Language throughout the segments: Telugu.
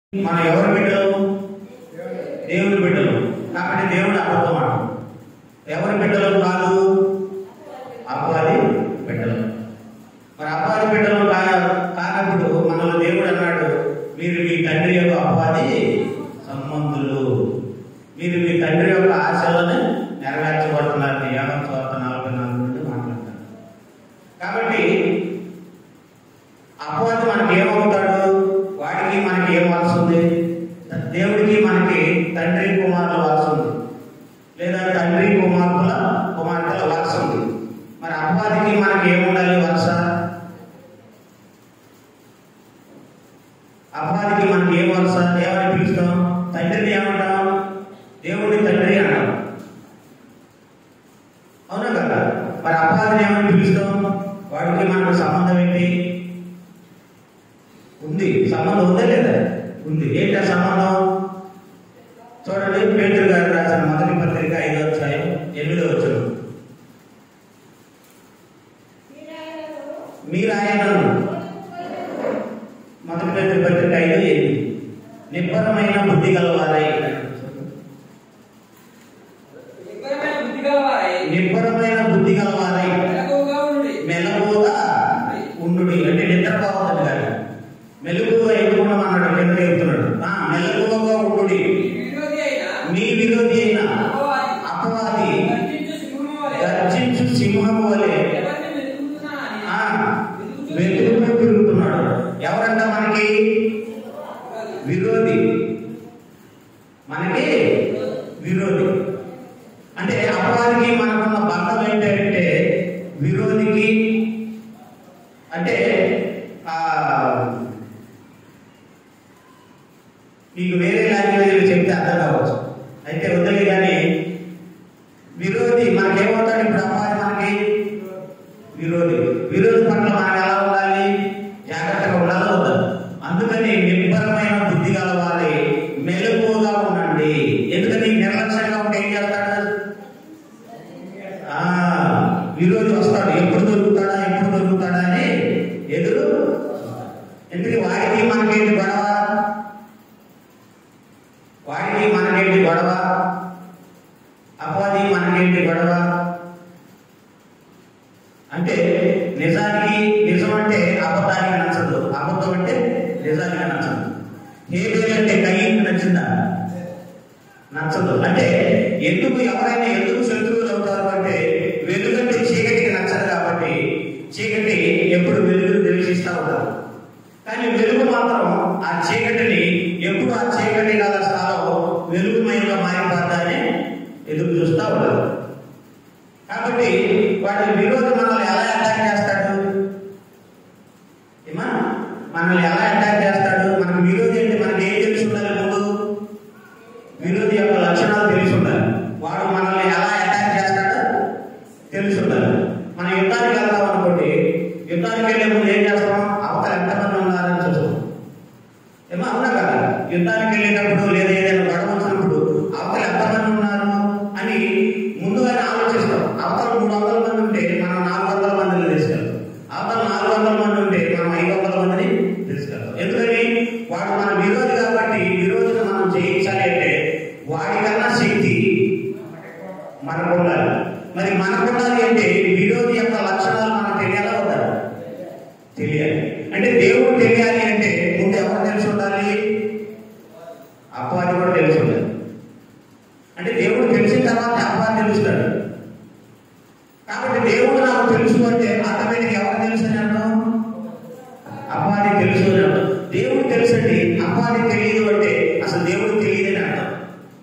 మన ఎవరి బిడ్డలు దేవుని బిడ్డలు కాబట్టి దేవుడు అబద్ధం అంటాం ఎవరి బిడ్డలు కాదు అపవాది బిడ్డలు మరి అపవాది బిడ్డలు కా- కానప్పుడు మనల్ని దేవుడు అన్నాడు మీరు మీ తండ్రి యొక్క అపవాది సంబంధులు మీరు మీ తండ్రి యొక్క ఆశలను నెరవేర్చబడుతున్నారు యాభై చోట నలభై నాలుగు నుండి మాట్లాడతారు కాబట్టి అపవాది మనకి ఏమవుతాడు వాడికి మనకి ఏం వలస ఉంది దేవుడికి మనకి తండ్రి కుమారుల వలస ఉంది లేదా తండ్రి కుమార్తెల కుమార్తెల వలస ఉంది మరి అపవాదికి మనకి ఏముండాలి వలస అపవాదికి మనకి ఏం వలస ఏమని పిలుస్తాం తండ్రిని ఏమంటాం దేవుడిని తండ్రి అంటాం అవునా కదా మరి అపవాదిని ఏమని పిలుస్తాం వాడికి మనకు సంబంధం ఏంటి ఉంది సంబంధం ఉందా లేదా ఉంది ఏంటి ఆ సంబంధం చూడండి పేదరు గారు రాసిన మొదటి పత్రిక ఐదో అధ్యాయం ఎనిమిదో వచ్చిన మీరు ఆయనను మొదటి పేదరి పత్రిక ఐదు ఎనిమిది నిబ్బరమైన బుద్ధి గలవారై నిబ్బరమైన బుద్ధి గలవారై, నిబ్బరమైన బుద్ధి గలవారై మెలకువగా ఉండుడి. మెలకువగా ఉండు అంటే నిద్రపోవద్దు కాదు మెలకువగా ఎందుకున్నాం అన్నాడు కింద చెబుతున్నాడు ఆ, మెలకువగా ఉండు మీ విరోధి అయిన మీ విరోధి అయిన అపవాది అపవాది గర్జించు సింహము వలె గర్జించు సింహము వలె ఎవరిని వెతుకుతున్నానని ఆ, వెతుకుతూ తిరుగుతున్నాడు ఎవరంట మనకి విరోధి మనకి విరోధి అంటే అపవాదికి మనకున్న బంధం ఏంటంటే విరోధికి అంటే ఆ మీకు వేరే లాంగ్వేజ్ చెప్తే అర్థం కావచ్చు అయితే వదిలి కానీ విరోధి మనకేమవుతాడు ఇప్పుడు అపవాది మనకి విరోధి విరోధి పట్ల మనం ఎలా ఉండాలి జాగ్రత్తగా ఉండాలి వద్దా అందుకని నిబ్బరమైన బుద్ధి గల వారి మెలకువగా ఉండండి ఎందుకని నిర్లక్ష్యంగా ఉంటే ఏం చేస్తాడు ఆ విరోధి వస్తాడు ఎప్పుడు దొరుకుతాడా ఎప్పుడు దొరుకుతాడా అని ఎదురు ఎందుకు వాడికి మనకేంటి గొడవ వాడికి మనకేంటి గొడవ అపవాది మనకేంటి గొడవ అంటే నిజానికి నిజం అంటే అబద్ధానికి నచ్చదు అబద్ధం అంటే నిజానికి నచ్చదు హేబేల్ అంటే కయ్యింకి నచ్చిందా నచ్చదు అంటే ఎందుకు ఎవరైనా ఎందుకు శత్రువులు అవుతారు అంటే వెలుగంటే చీకటికి నచ్చదు కాబట్టి చీకటి ఎప్పుడు వెలుగును ద్వేషిస్తూ ఉంటారు కానీ వెలుగు మాత్రం ఆ చీకటిని ఎప్పుడు ఆ చీకటి గల స్థలం వెలుగుమయంగా మారిపోతానే ఎదురు చూస్తూ ఉంటారు కాబట్టి వాడి విరోధి మనల్ని ఎలా అటాక్ చేస్తాడు ఏమా మనల్ని ఎలా అటాక్ చేస్తాడు మనకు విరోధి అంటే మనకి ఏం తెలిసి ఉండాలి ముందు విరోధి యొక్క లక్షణాలు తెలిసి ఉండాలి వాడు మనల్ని ఎలా అటాక్ చేస్తాడో తెలిసి ఉండాలి మనం యుద్ధానికి వెళ్తాం అనుకోండి యుద్ధానికి వెళ్ళే ముందు ఏం చేస్తాం అవతల ఎంతమంది ఉన్నారని చూస్తాం ఏమో అవునా కదా యుద్ధానికి వెళ్ళేటప్పుడు లేదా ఏదైనా గొడవ వచ్చినప్పుడు అవతల ఎంతమంది ఉన్నారు అని ముందుగానే ఆలోచిస్తాం అవతల మూడు వందల మంది ఉంటే మనం నాలుగు వందల మందిని తీసుకెళ్తాం అవతల నాలుగు వందల మంది ఉంటే మనం ఐదు వందల మందిని తీసుకెళ్తాం ఎందుకని వాడు మన విరోధి కాబట్టి విరోధిని మనం జయించాలి అంటే వాడికన్నా శక్తి మనకు ఉండాలి మరి మనకు ఉండాలి అంటే విరోధి యొక్క లక్షణాలు మనకు తెలియాలా వద్దా తెలియాలి అంటే దేవుడు తెలియాలి అంటే ముందు ఎవరు తెలిసి ఉండాలి అపవాది కూడా తెలిసి ఉండాలి అంటే దేవుడు తెలిసిన తర్వాత అపవాది తెలుస్తాడు కాబట్టి దేవుడు నాకు తెలుసు అంటే ఆటోమేటిక్ ఎవరు తెలుసు అని అర్థం అపవాది తెలుసు అని అర్థం దేవుడు తెలుసండి అపవాది తెలియదు అంటే అసలు దేవుడు తెలియదు అని అర్థం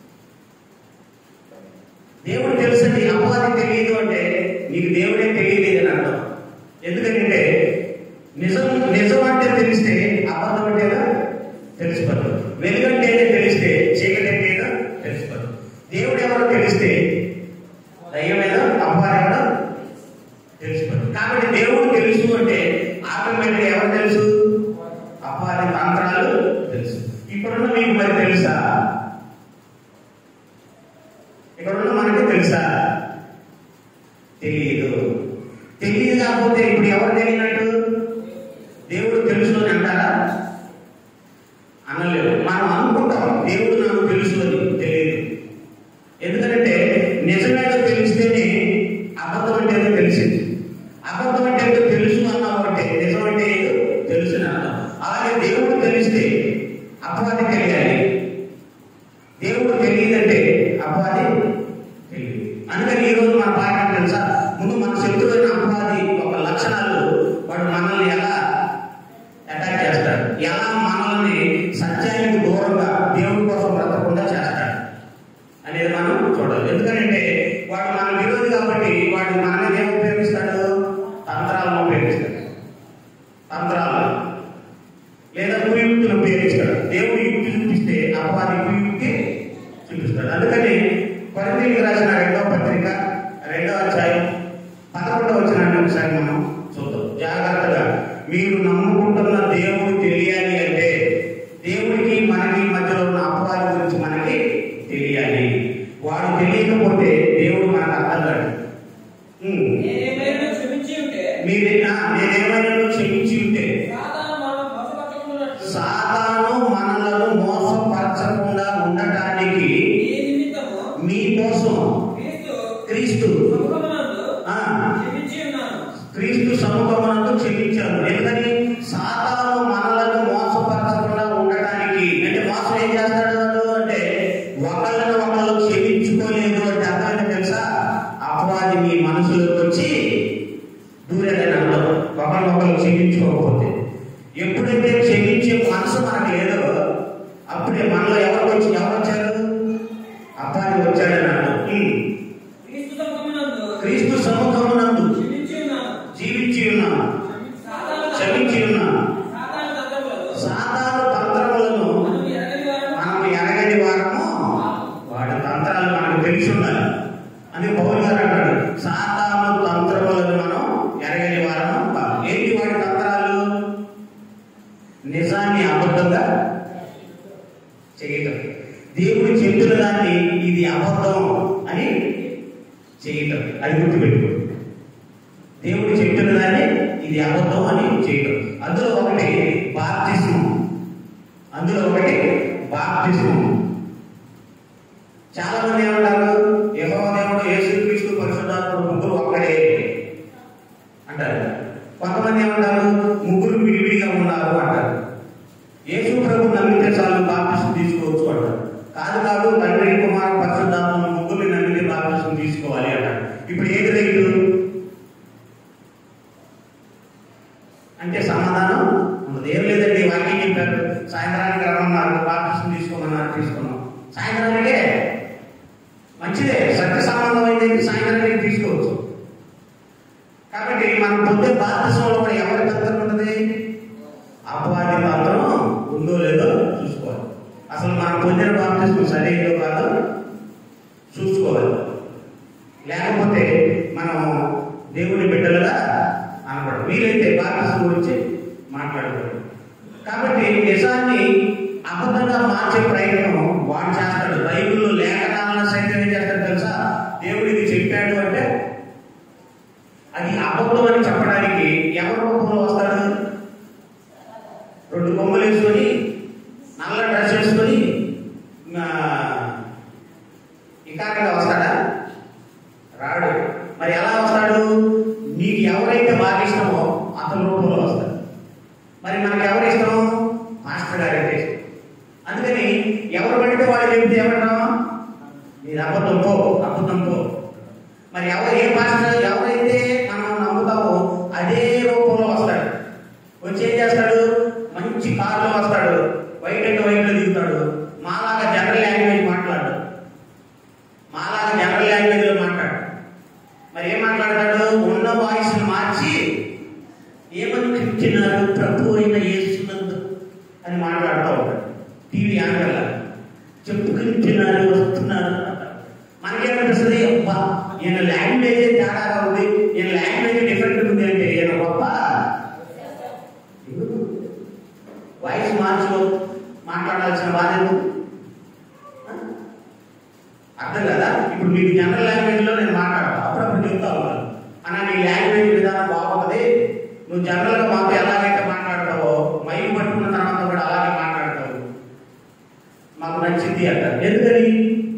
దేవుడు తెలుసండి అపవాది తెలియదు అంటే నీకు దేవుడే తెలియదు అని అర్థం ఎందుకంటే నిజం నిజం అంటే తెలిస్తే అబద్ధం అంటేగా తెలిసిపోదు వెలుగంటేనే తెలిస్తే చీకటి అంటేగా తెలిసిపోదు దేవుడు ఎవరో తెలిస్తే దయ్యమేదో అపవాదేమో తెలిసిపోదు కాబట్టి దేవుడు తెలుసు అంటే ఆటోమేటిక్ ఎవరు తెలుసు అపవాది తంత్రాలు తెలుసు ఇప్పుడున్న మీకు మరి తెలుసా ఇక్కడున్న మనకి తెలుసా తెలియదు తెలియదు కాకపోతే ఇప్పుడు ఎవరు తెలియనట్టు దేవుడు తెలుసు అని అంటారా అనలేదు అనలేవు మనం అనుకుంటాం దేవుడు నాకు తెలుసు అని తెలియదు ఎందుకంటే నిజమేదో తెలిస్తేనే అబద్ధం అంటే ఏదో తెలిసింది అబద్ధం అంటే ఏదో తెలుసు అన్నావు అంటే నిజం అంటే ఏదో తెలుసు అని అర్థం అలాగే దేవుడు తెలిస్తే అపవాది తెలియాలి దేవుడు తెలియదంటే అపవాది తెలియదు అందుకని ఈ రోజు మన పాఠం తెలుసా ముందు మన శత్రువైన అపవాది ఒక లక్షణాలు వాడు మనల్ని ఎలా అటాక్ చేస్తాడు ఎలా మనల్ని సత్యానికి దూరంగా దేవుడి కోసం బ్రతకకుండా చేస్తాడు అనేది మనం చూడాలి ఎందుకంటే వాడు మన విరోధి కాబట్టి వాడు మన మీద ఏం ఉపయోగిస్తాడు తంత్రాలను ఉపయోగిస్తాడు తంత్రాలు లేదా కుయుక్తులు ఉపయోగిస్తాడు దేవుడు యుక్తి చూపిస్తే అపవాది కుయుక్తి చూపిస్తాడు అందుకని పరిమితికి రాసిన రెండవ పత్రిక రెండవ అధ్యాయం పదకొండవ వచ్చినాన్ని ఒకసారి మనం చూద్దాం జాగ్రత్తగా మీరు నమ్ముకుంటున్న దేవుడు తెలియాలి అంటే దేవుడికి మనకి మధ్యలో ఉన్న అపవాది గురించి మనకి తెలియాలి వాడు తెలియకపోతే దేవుడు మనకు అర్థం కాడు ఉమ్. నేనేమైనా క్షమించి ఉంటే మీరే ఆ, నేనేమైనా క్షమించి ఉంటే సాతాను మనం మోసపరచుకున్నట్లు సాతాను మనలను మోసపరచకుండా ఉండటానికి ఈ నిమిత్తము మీకోసం క్రీస్తు క్రీస్తు సముఖమునందు ఆ, క్షమించి ఉన్నాను క్రీస్తు సముఖమునందు క్షమించాను ఎందుకని సాతాను మనలను మోసపరచకుండా ఉండటానికి అంటే మోసం ఏం చేస్తాడు వాడు అంటే ఒకళ్ళని ఒకళ్ళు క్షమించుకోలేదు అంటే అర్థం ఏంటో తెలుసా అపవాది మీ మనసులోకి వచ్చి దూరేదని అర్థం ఒకరినొకరు క్షమించుకోకపోతే ఎప్పుడైతే క్షమించే మనసు మనకు లేదో అప్పుడే మనలో ఎవరు వచ్చి ఎవరు వచ్చారు అపవాది వచ్చాడని అర్థం ఉమ్. క్రీస్తు సముఖమునందు క్రీస్తు సముఖమునందు క్షమించి ఉన్నాను జీవించి ఉన్నాను సాతాను క్షమించి ఉన్నాను సాతాను తంత్రములను సాతాను తంత్రములను మనం ఎరగని వారము మనం ఎరగని వారము వాడి తంత్రాలు మనకు తెలిసి ఉండాలి అని పౌరు గారు అంటాడు సాతాను తంత్రములను మనం ఎరగని వారము కాదు. ఏంటి వాడి తంత్రాలు నిజాన్ని అబద్ధంగా చేయటం దేవుడు చెప్తున్న దాన్ని ఇది అబద్ధం అని చేయటం అది గుర్తుపెట్టుకో దేవుడు చెప్తున్న దాన్ని ఇది అబద్ధం అని చేయటం అందులో ఒకటి బాప్తిస్మం అందులో ఒకటి బాప్తిస్మం చాలా మంది ఏమంటారు యెహోవా దేవుడు యేసుక్రీస్తు పరిశుద్ధాత్ముడు ముగ్గురు ఒక్కడే అంటారు కొంతమంది ఏమంటారు ముగ్గురు విడివిడిగా ఉన్నారు అంటారు యేసు ప్రభు నమ్మితే చాలు బాప్తిసం తీసుకోవచ్చు అంటారు కాదు కాదు తండ్రి కుమార పరిశుద్ధాత్మ ముగ్గురిని నమ్మితే బాప్తిసం తీసుకోవాలి అంటారు ఇప్పుడు ఏది రైతు అంటే సమాధానం ఉండదు ఏం లేదండి వాక్యం చెప్పారు సాయంత్రానికి రమ్మన్నారు బాప్తిసం తీసుకోమన్నారు తీసుకున్నాం సాయంత్రానికే మంచిదే సత్య సంబంధం అయితే సాయంత్రానికి తీసుకోవచ్చు కాబట్టి మనం పొందే బాప్తిసంలో కూడా ఎవరి తంత్రం ఉన్నది అపవాది మాత్రం ఉందో లేదో చూసుకోవాలి అసలు మనం పొందిన బాప్తిసం సరైనదో కాదో చూసుకోవాలి లేకపోతే మనం దేవుని బిడ్డలుగా అనబడం వీలైతే బాప్తిసం గురించి మాట్లాడకూడదు కాబట్టి నిజాన్ని అబద్ధంగా మార్చే ప్రయత్నం వాడు చేస్తాడు బైబిల్లో లేఖనాలను సైతం ఏం చేస్తాడు తెలుసా దేవుడు ఇది చెప్పాడు అంటే అది అబద్ధం అని చెప్పడానికి ఎవరి రూపంలో వస్తాడు రెండు కొమ్మలు వేసుకొని నల్ల డ్రెస్ వేసుకొని ఆ, ఇకారంగా వస్తాడా రాడు మరి ఎలా వస్తాడు నీకు ఎవరైతే బాగా ఇష్టమో అతని రూపంలో వస్తాడు మరి మనకి ఎవరు ఇష్టం మాస్టర్ గారు అంటే ఇష్టం అందుకని ఎవరు పడితే వాళ్ళు చెప్తే ఏమంటాం మీరు అబద్ధం పో అబద్ధం పో మరి ఎవరు ఏ మాస్టర్ ఎవరైతే మనం నమ్ముతామో అదే రూపంలో వస్తాడు వచ్చి ఏం చేస్తాడు మంచి కారులో వస్తాడు వైట్ అండ్ వైట్లో దిగుతాడు మాలాగా జనరల్ లాంగ్వేజ్ మాట్లాడు మాలాగా జనరల్ లాంగ్వేజ్లో మాట్లాడు మరి ఏం మాట్లాడతాడు ఉన్న వాయిస్ మార్చి ఏమని పిలిచినారు ప్రభు అయిన యేసునందు అని మాట్లాడుతూ ఉంటాడు టీవీ యాంకర్ల చెప్పుకుంటున్నారు వస్తున్నారు అంటారు. మనకేమనిపిస్తుంది అబ్బా ఈయన లాంగ్వేజ్ తేడాగా ఉంది ఈయన లాంగ్వేజ్ డిఫరెంట్ ఉంది అంటే ఈయన గొప్ప ఎందుకు? వాయిస్ మార్చులో మాట్లాడాల్సిన బాధ్యత ఉంది. ఆ? అర్థం కదా ఇప్పుడు మీకు జనరల్ లాంగ్వేజ్ లో నేను మాట్లాడతాను అప్పుడప్పుడు చెప్తా ఉన్నాను అన్న నీ లాంగ్వేజ్ విధానం బాగుంటుంది నువ్వు జనరల్ గా మాతో ఎలాగైతే మాట్లాడతావో మైక్ పట్టుకున్న తర్వాత కూడా అలాగే మాట్లాడతావు మాకు నచ్చింది అంటారు ఎందుకని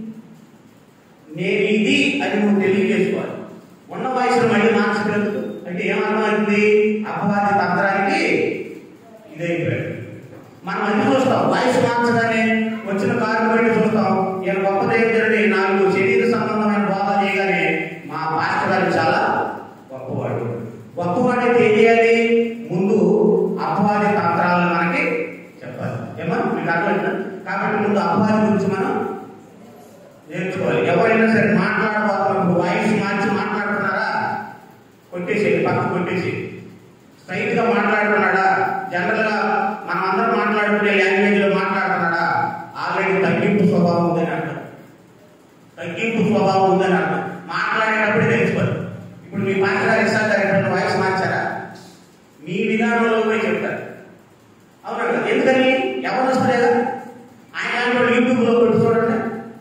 నేను ఇది అని నువ్వు తెలియజేసుకోవాలి ఉన్న వయసును మళ్ళీ మార్చలేదు అంటే ఏమర్థమవుతుంది అపవాది తంత్రానికి ఇదైపోయాడు మనం అది చూస్తాం వయసు మార్చగానే వచ్చిన కారు బయట చూస్తాం ఈయన గొప్ప దేవుడి నాలుగు శరీర సంబంధమైన బోధ చేయగానే మా పాస్టర్ గారు చాలా గొప్పవాడు గొప్పవాడైతే ఏం చేయాలి ముందు అపవాది తంత్రాలను మనకి చెప్పాలి ఏమా మీకు అర్థమైందా కాబట్టి ముందు అపవాది గురించి మనం నేర్చుకోవాలి ఎవరైనా సరే మాట్లాడబోతున్నప్పుడు వాయిస్ మార్చి మాట్లాడుతున్నారా కొట్టేసి పక్క కొట్టేసి స్ట్రైట్ గా మాట్లాడుతున్నాడా జనరల్ గా మనం అందరం మాట్లాడుకునే లాంగ్వేజ్ లో మాట్లాడుతున్నాడా ఆల్రెడీ తగ్గింపు స్వభావం ఉందని అంటాం తగ్గింపు స్వభావం ఉందని అంటాం మాట్లాడేటప్పుడే తెలుసుకోవాలి ఇప్పుడు మీ మాట్లాడే ఇస్తారు ఎప్పుడైనా వాయిస్ మార్చారా మీ విధానంలో పోయి చెప్తారు అవునా కదా? ఎందుకని ఎవరు వస్తలేదా ఆయన లాంటి యూట్యూబ్ లో పెట్టి చూడండి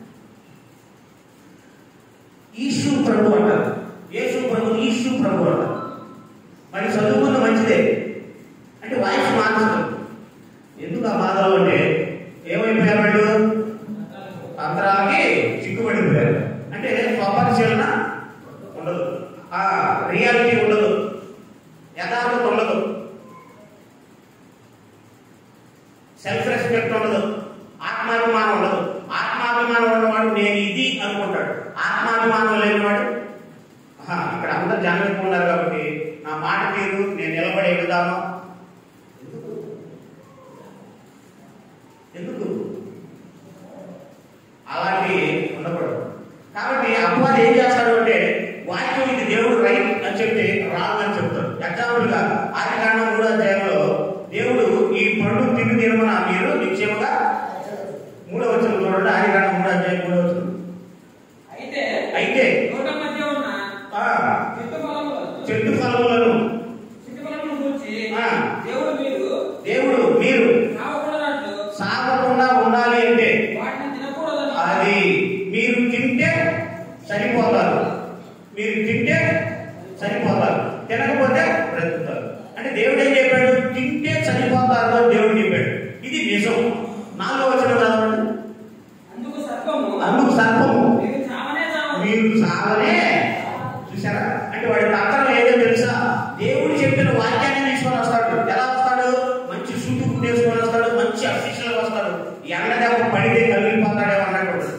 ఈశు ప్రభు అంటారు యేసు ప్రభు ఈశు ప్రభు అంటారు మరి చదువుకున్న మంచిదే అంటే వాయిస్ మార్చడం ఎందుకు ఆ బాధలో అంటే ఏమైపోయారు వాళ్ళు తంత్రాలకి చిక్కుపడిపోయారు అంటే స్వపరిశీలన ఉండదు ఆ రియాలిటీ ఉండదు యథార్థత ఉండదు సెల్ఫ్ రెస్పెక్ట్ ఉండదు ఆత్మాభిమానం ఉండదు ఆత్మాభిమానం ఉన్నవాడు నేను ఇది అనుకుంటాడు ఆత్మాభిమానం లేనివాడు ఆహా, ఇక్కడ అందరు జనం ఎక్కువ ఉన్నారు కాబట్టి నా మాట తీరు నేను నిలబడే విధానం ఎందుకు? ఎందుకు అలాంటి ఉండకూడదు కాబట్టి అపవాది ఏం చేస్తాడు అంటే వాక్యం ఇది దేవుడు రైట్ అని చెప్తే రాంగ్ అని చెప్తాడు ఎగ్జాంపుల్ గా ఆది కాండం కూడా అధ్యాయంలో దేవుడు ఈ పండు తిని తినమన మీరు నిశ్చయముగా మూడో వచ్చిన చూడండి ఆది కాండం మూడో అధ్యాయం మూడో వచ్చిన అయితే అయితే నోట మధ్య ఉన్న ఆ, చెట్టు ఫలములను చెట్టు ఫలములను చెట్టు ఫలములను గూర్చి ఆ. దేవుడు మీరు దేవుడు మీరు సావకూడనట్లు సాగకుండా ఉండాలి అంటే వాటిని తినకూడదని అది మీరు తింటే సరిపోతారు మీరు తింటే సరిపోతారు తినకపోతే బ్రతుకుతారు అంటే దేవుడు ఏం చెప్పాడు తింటే సరిపోతారు అని దేవుడు చెప్పాడు ఇది నిజం నాలుగో వచ్చిన చదవండి అందుకు సర్పము అందుకు సర్పము మీరు చావనే చావదు మీరు సాగనే చూసారా అంటే వాడి తంత్రం ఏదో తెలుసా దేవుడు చెప్పిన వాక్యాన్ని తీసుకొని వస్తాడు ఎలా వస్తాడు మంచి సూటు వేసుకొని వస్తాడు మంచి అఫీషియల్ వస్తాడు ఎండ దెబ్బ పడితే కదిలిపోతాడేమో అన్నట్టు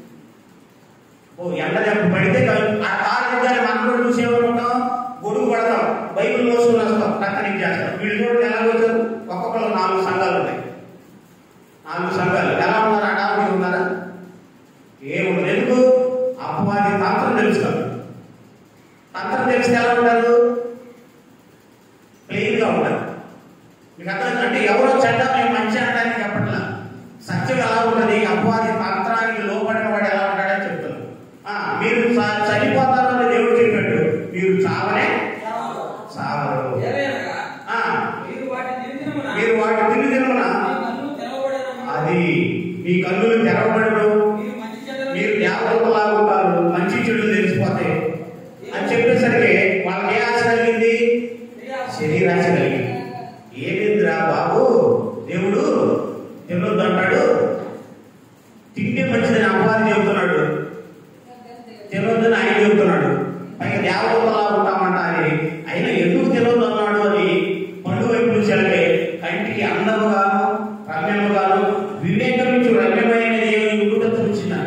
ఓ ఎండ దెబ్బ పడితే కదిలి ఆ కారు ఎగ్గానే మనం కూడా చూసేవాళ్ళుంటాం గొడుగు పడతాం బైబిల్ మోసుకొని వస్తాం టక్కని చేస్తాం వీళ్ళు చూడండి ఎలా వచ్చారు ఒక్కొక్కరు నాలుగు సంఘాలు ఉన్నాయి నాలుగు సంఘాలు ఎలా ఉన్నారు అడావుడి ఉన్నారా ఏముండదు ఎందుకు అపవాది తంత్రం తెలుసు కాబట్టి. తంత్రం తెలిస్తే ఎలా ఉంటారు ప్లెయిన్ గా ఉంటారు మీకు అర్థం అంటే ఎవరో చెడ్డ మేము మంచి అనడానికి చెప్పట్లా సత్యం ఎలా ఉంటుంది అపవాది తంత్రానికి లోపడిన వాడు ఎలా ఉంటాడని చెప్తున్నారు ఆ, మీరు చ- చనిపోతారు అని దేవుడు చెప్పాడు మీరు చావనే చావరు ఏలయనగా ఆ, మీరు వాటిని తిరిగినమున మీరు వాటి తిని తినమున మీ కన్నులు తెరవబడేదము. అది మీ కన్నులు తెరవబడరు మీరు మంచి చెడ్డలు మీరు దేవతలా ఉంటారు మంచి చెడులు తెలిసిపోతాయి అని చెప్పేసరికి వాళ్ళకి ఏ ఆశ కలిగింది శరీరాశ కలిగింది ఏమిందిరా బాబు దేవుడు తినొద్దు అంటాడు తింటే మంచిదని అపవాది చెబుతున్నాడు తినొద్దని ఆయన చెబుతున్నాడు పైగా దేవతలా ఉంటామంట అని అయినా ఎందుకు తినొద్దు అన్నాడు అని పండు వైపు చూసారంటే కంటికి అందముగాను రమ్యముగాను వివేకమించు రమ్యమైన దేవుని ఉండుట చూసిందట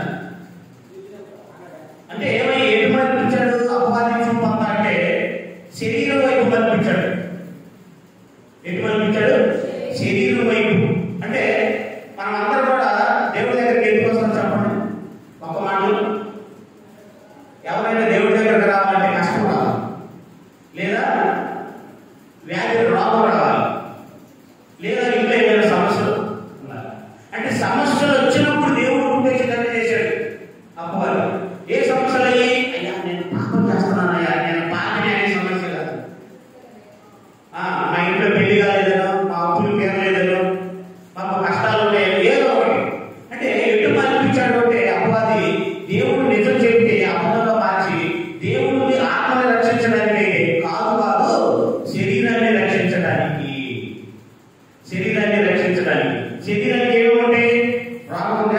అంటే ఏమై ఏమి మర్పించాడు అపవాది చూపంత అంటే శరీరం వైపు మర్పించాడు ఎటు మర్పించాడు శరీరం వైపు అంటే మనం అందరం కూడా దేవుడి దగ్గరికి ఎందుకు వస్తాం చెప్పండి ఒక మాటలు ఎవరైనా దేవుడి దగ్గరకు రావాలంటే కష్టం రావాలి లేదా వ్యాధి రోగం రావాలి లేదా ఇంట్లో ఏదైనా సమస్యలు ఉండాలి అంటే సమస్యలు వచ్చినప్పుడు దేవుడు ఉపయోగించడానికి చేశాడు అపవాది ఏ సమస్యలు అయ్యాయి అయ్యా నేను పాపం చేస్తున్నానయ్యా నేను పాపని అనే సమస్య కాదు ఆ, మా ఇంట్లో పెళ్లి కాలేదనో మా అప్పులు తీరలేదనో మాకు కష్టాలు ఉన్నాయో ఏదో ఒకటి అంటే ఎటు మర్పించాడు అంటే అపవాది దేవుడు నిజం చెప్తే అబద్ధంగా మార్చి దేవుడిని ఆత్మని రక్షించడానికి అయితే కాదు కాదు శరీరాన్ని రక్షించడానికి శరీరాన్ని రక్షించడానికి శరీరానికి ఏమి ఉంటాయి రోగం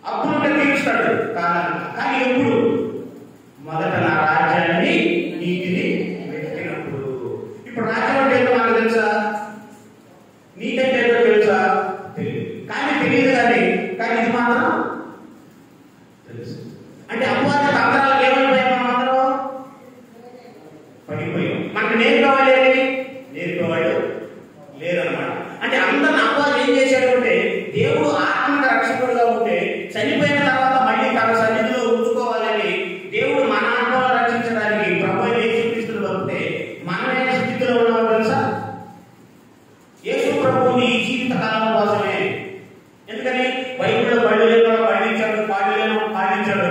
అప్పులుంటే తీరుస్తాడు కారణం కానీ ఎప్పుడు మొదట నా రాజ్యాన్ని నీతిని వెతికినప్పుడు ఇప్పుడు రాజ్యం అంటే ఏంటో మనకు తెలుసా నీతి అంటే ఏంటో తెలుసా తెలియదు కానీ తెలియదు కానీ కానీ ఇది మాత్రం తెలుసు అంటే అపవాది తంత్రాలకు ఏమైపోయాం మనం అందరం పడిపోయాం మనకు నేర్చుకోవాలి ఏంటి నేర్చుకోవాడు లేదన్నమాట అంటే అందరిని అపవాది ఏం చేశాడు అంటే దేవుడు ఆత్మక రక్షకుడుగా ఉంటే చనిపోయిన తర్వాత మళ్ళీ తన సన్నిధిలో ఉంచుకోవాలని దేవుడు మన ఆత్మలో రక్షించడానికి ప్రభు యేసుక్రీస్తుని పంపితే మనం ఏ స్థితిలో ఉన్నామో తెలుసా యేసు ప్రభువుని ఈ జీవిత కాలం కోసమే ఎందుకని బైబిల్లో బళ్ళు లేని పండించాడు పాడు లేని పాటించాడు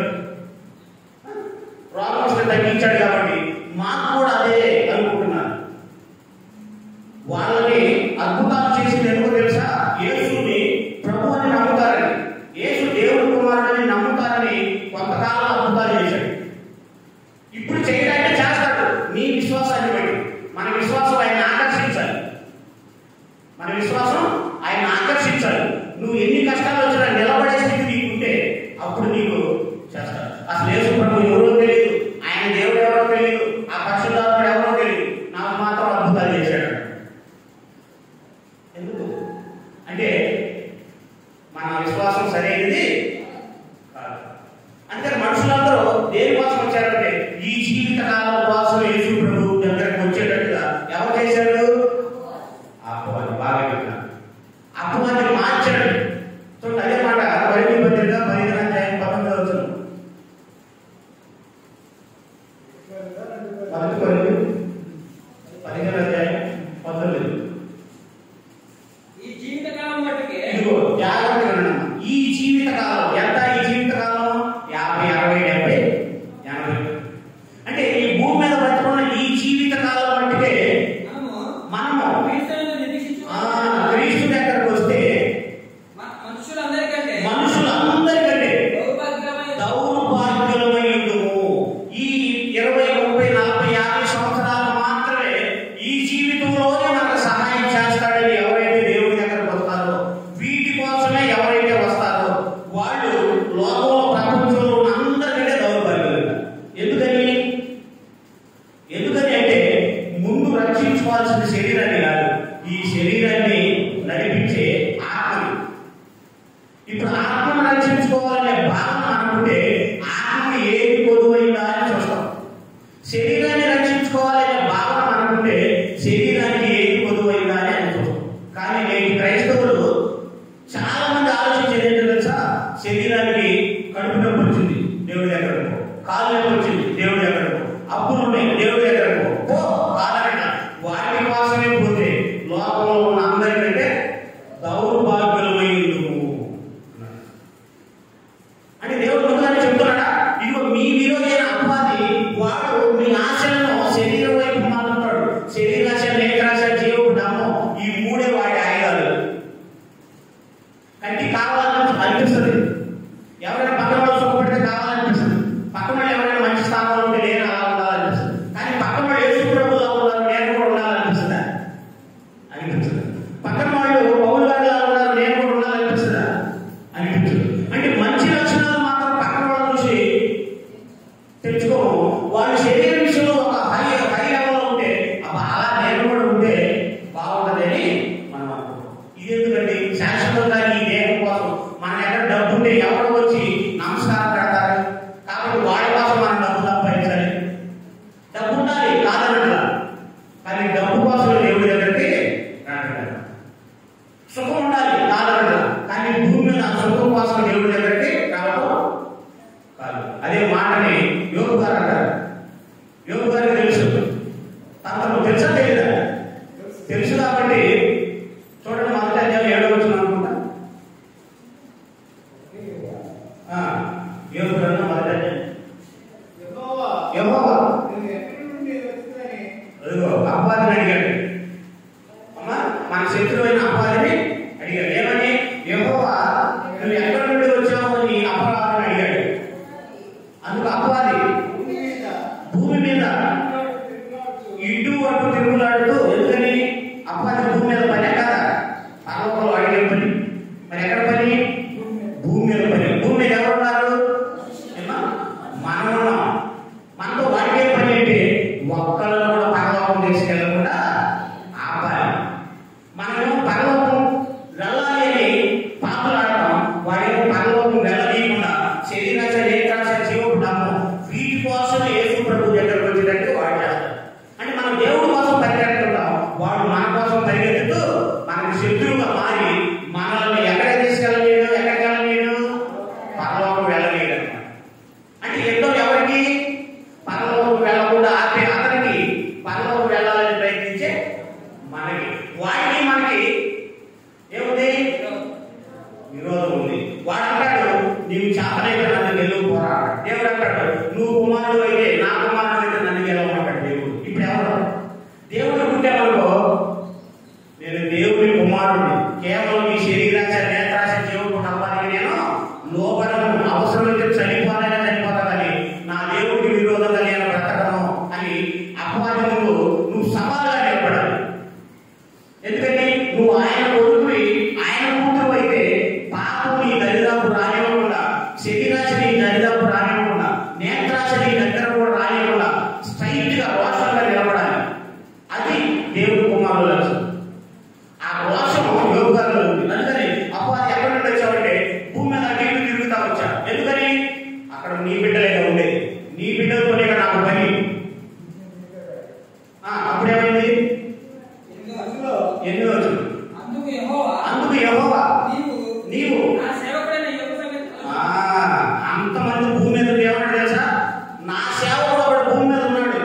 రోగం తగ్గించాడు కాబట్టి మాకు కూడా అదే అనుకుంటున్నారు వాళ్ళని అద్భుతాలు చేసింది ఎందుకో తెలుసా యేసుని ప్రభు అని నమ్ముతారని యేసు దేవుడు కుమారుడని నమ్ముతారని కొంతకాలం అద్భుతాలు చేశాడు ఇప్పుడు చేయడానికి చేస్తాడు నీ విశ్వాసాన్ని బట్టి మన విశ్వాసం ఆయన ఆకర్షించాలి మన విశ్వాసం ఆయన ఆకర్షించాలి నువ్వు ఎన్ని కష్టాలు వచ్చినా నిలబడే స్థితి నీకుంటే అప్పుడు నీకు చేస్తాడు అసలు యేసు ప్రభు ఎవరో తెలియదు ఆయన దేవుడు ఎవరో తెలియదు ఆ పరిశుద్ధాత్ముడు ఎవరో తెలియదు నాకు మాత్రం అద్భుతాలు చేశాడు ఎందుకు అంటే మన విశ్వాసం సరైనది కాదు అందుకని మనుషులందరూ దేనికోసం వచ్చారంటే ఈ జీవిత కాలం కోసం యేసు ప్రభు దగ్గరకు వచ్చేటట్టుగా ఎవరు చేశాడు అపవాది బాగా చెప్పినారు అపవాది మార్చాడు చూడండి అదే మాట పరిధి పత్రిక పదిహేను అధ్యాయం పంతొమ్మిది వచ్చిన మొదటి కొరింథీ పదిహేను అధ్యాయం పంతొమ్మిది ఈ జీవితకాలం మట్టుకే ఇదిగో జాగ్రత్తగా వినండి. ఈ జీవిత కాలం ఎంత ఈ జీవిత కాలం యాభై అరవై డెబ్బై ఎనభై అంటే ఈ భూమి మీద బతుకున్న ఈ జీవిత కాలం మట్టుకే మనము మనము క్రీస్తునందు నిరీక్షించు ఆ, క్రీస్తు దగ్గరకు వస్తే మ- మనుషులందరికంటే మనుషులందరికంటే దౌర్భాగ్యమైన దౌర్భాగ్యులమై ఉండుము. ఈ ఇరవై ముప్పై నలభై యాభై సంవత్సరాలు మాత్రమే ఈ జీవితంలోనే మనకు సహాయం చేస్తాడని ఎవరైతే దేవుడి దగ్గరకు వస్తారో వీటి కోసమే ఎవరైతే వస్తారో వాళ్ళు లోకంలో ప్రపంచంలో ఉన్న అందరికంటే దౌర్భాగ్యులు ఎందుకని ఎందుకని అంటే ముందు రక్షించుకోవాల్సిన శరీరాన్ని కాదు ఈ శరీరాన్ని నడిపించే ఆత్మని ఇప్పుడు ఆత్మను రక్షించుకోవాలనే భావన అనుకుంటే ఆత్మ ఏది పొదువైందా అని చూస్తాం శరీరాన్ని రక్షించుకోవాలనే భావన అనుకుంటే శరీరానికి ఏది పొదువైందా అని అని చూస్తాం కానీ నేటి క్రైస్తవులు చాలా మంది ఆలోచించేది ఏంటో తెలుసా శరీరానికి కడుపు నొప్పి వచ్చింది దేవుడి దగ్గరకు కాలు నొప్పి వచ్చింది దేవుడి దగ్గరకు అప్పులు ఉన్నాయి దేవుడి దగ్గరకు పో కాదనక వాటి కోసమే పోతే లోకంలో ఉన్న అందరికంటే దౌర్భాగ్యులమై ఉండుము అన్నాడు. అంటే దేవుడు ముందుగానే చెప్తున్నాడా ఇదిగో మీ విరోధి అయిన అపవాది వాడు మీ ఆశలను శరీరం వైపు మారుతాడు శరీరాశ నేత్రాశ జీవపు డమ్మం ఈ మూడే వాడి ఆయుధాలు కంటి కావాలని అనిపిస్తుంది ఎవరైనా పక్కన వాళ్ళు సుఖపడితే కావాలనిపిస్తుంది పక్కన వాళ్ళు ఎవరైనా మంచి స్థానంలో ఉంటే నేను అలా ఉండాలనిపిస్తుంది కానీ పక్కన వాళ్ళు యేసు ప్రభువులా ఉన్నారు నేను కూడా ఉండాలనిపిస్తుందా అనిపించదు పక్కన వాళ్ళు పౌరు గారిలా ఉన్నారు నేను కూడా ఉండాలనిపిస్తుందా అనిపించదు అంటే మంచి లక్షణాలు మాత్రం పక్కన వాళ్ళు చూసి తెలుసుకోము వాళ్ళు శరీర విషయంలో ఒక హై హై లెవెల్లో ఉంటే అబ్బా అలా నేను కూడా ఉంటే బాగుంటుందని మనం అనుకుంటాం ఇది ఎందుకంటే శాశ్వతంగా ఈ దేహం కోసం మన దగ్గర డబ్బు ఉంటే ఎవరు వచ్చి నమస్కారం పెడతారు కాబట్టి వాడి కోసం మనం డబ్బు సంపాదించాలి డబ్బు ఉండాలి కాదనట్లా కానీ డబ్బు కోసం దేవుడి దగ్గరికి రావట్లేదు సుఖం ఉండాలి కాదనట్లా కానీ భూమి మీద ఆ సుఖం కోసం దేవుడి దగ్గరికి రావడం కాదు అదే మాటని యోగు గారు అంటారు యోగు గారికి తెలుసు తనకు తెలుసా తెలియదా తెలుసు కాబట్టి చూడండి మొదటి అధ్యాయం ఏడో వచ్చిన అనుకుంటా ఆ, యోగు గ్రంథం మొదటి అధ్యాయం యెహోవా, యెహోవా నువ్వు ఎక్కడి నుండి వచ్చిందని అదిగో అపవాదిని అడిగాడు అమ్మా మన శత్రువైన అపవాదిని అడిగాడు ఏమని యెహోవా నువ్వు ఎక్కడి నుండి వచ్చావు అని అపరాధం అడిగాడు అందుకు అపవాది భూమి మీద భూమి మీద తిరుగులాడుతూ ఇటు అటు తిరుగులాడుతూ ఎందుకని అపవాది భూమి మీద పని కదా పర్వతంలో అడిగే పని మరి ఎక్కడ పని భూమి మీద పని భూమి మీద నీవు చేతనైతే నన్ను గెలుపుకోరా దేవుడు అంటాడు నువ్వు కుమారుడు అయితే నా కుమారుడు అయితే నన్ను గెలవమంటాడు దేవుడు ఇప్పుడు ఎవరు దేవుడు పుట్టామనుకో నేను దేవుని కుమారుడిని కేవలం ఈ శరీరాశ నేత్రాశ జీవపు నమ్మానికి నేను లోపడను అవసరం అయితే చనిపోవాలని చనిపోతా కానీ నా దేవుడికి విరోధంగా నేను బ్రతకను అని అపవాది ముందు నువ్వు సవాలుగా నిలబడాలి ఎందుకంటే నువ్వు ఆయన కొడుకువి ఆయన కూతురు అయితే పాపం నీ దరిదాపు రానివ్వకుండా శరీరాశ నీ దరిదాపు రానివ్వకుండా నేత్రాశ నీ దగ్గర కూడా రానివ్వకుండా స్ట్రైట్ గా రోషంగా నిలబడాలి అది దేవుడి కుమారుల లక్షణం ఆ రోషం యోగాల్లో ఉంది అందుకని అపవాది ఎక్కడి నుండి వచ్చావంటే భూమి మీద అటు ఇటు తిరుగుతా వచ్చా ఎందుకని అక్కడ నీ బిడ్డలేగా ఉండేది నీ బిడ్డలతోనే కదా నాకు పని ఆ, అప్పుడేమైంది ఎనిమిదో అందులో ఎన్ని రోజులు అందుకు యెహోవా అందుకు యెహోవా నీవు నీవు నా సేవకుడైన యోగు సంగతి ఆ, అంతమంది భూమి మీద ఉండి ఏమన్నాడు తెలుసా నా సేవకుడు ఒకడు భూమి మీద ఉన్నాడు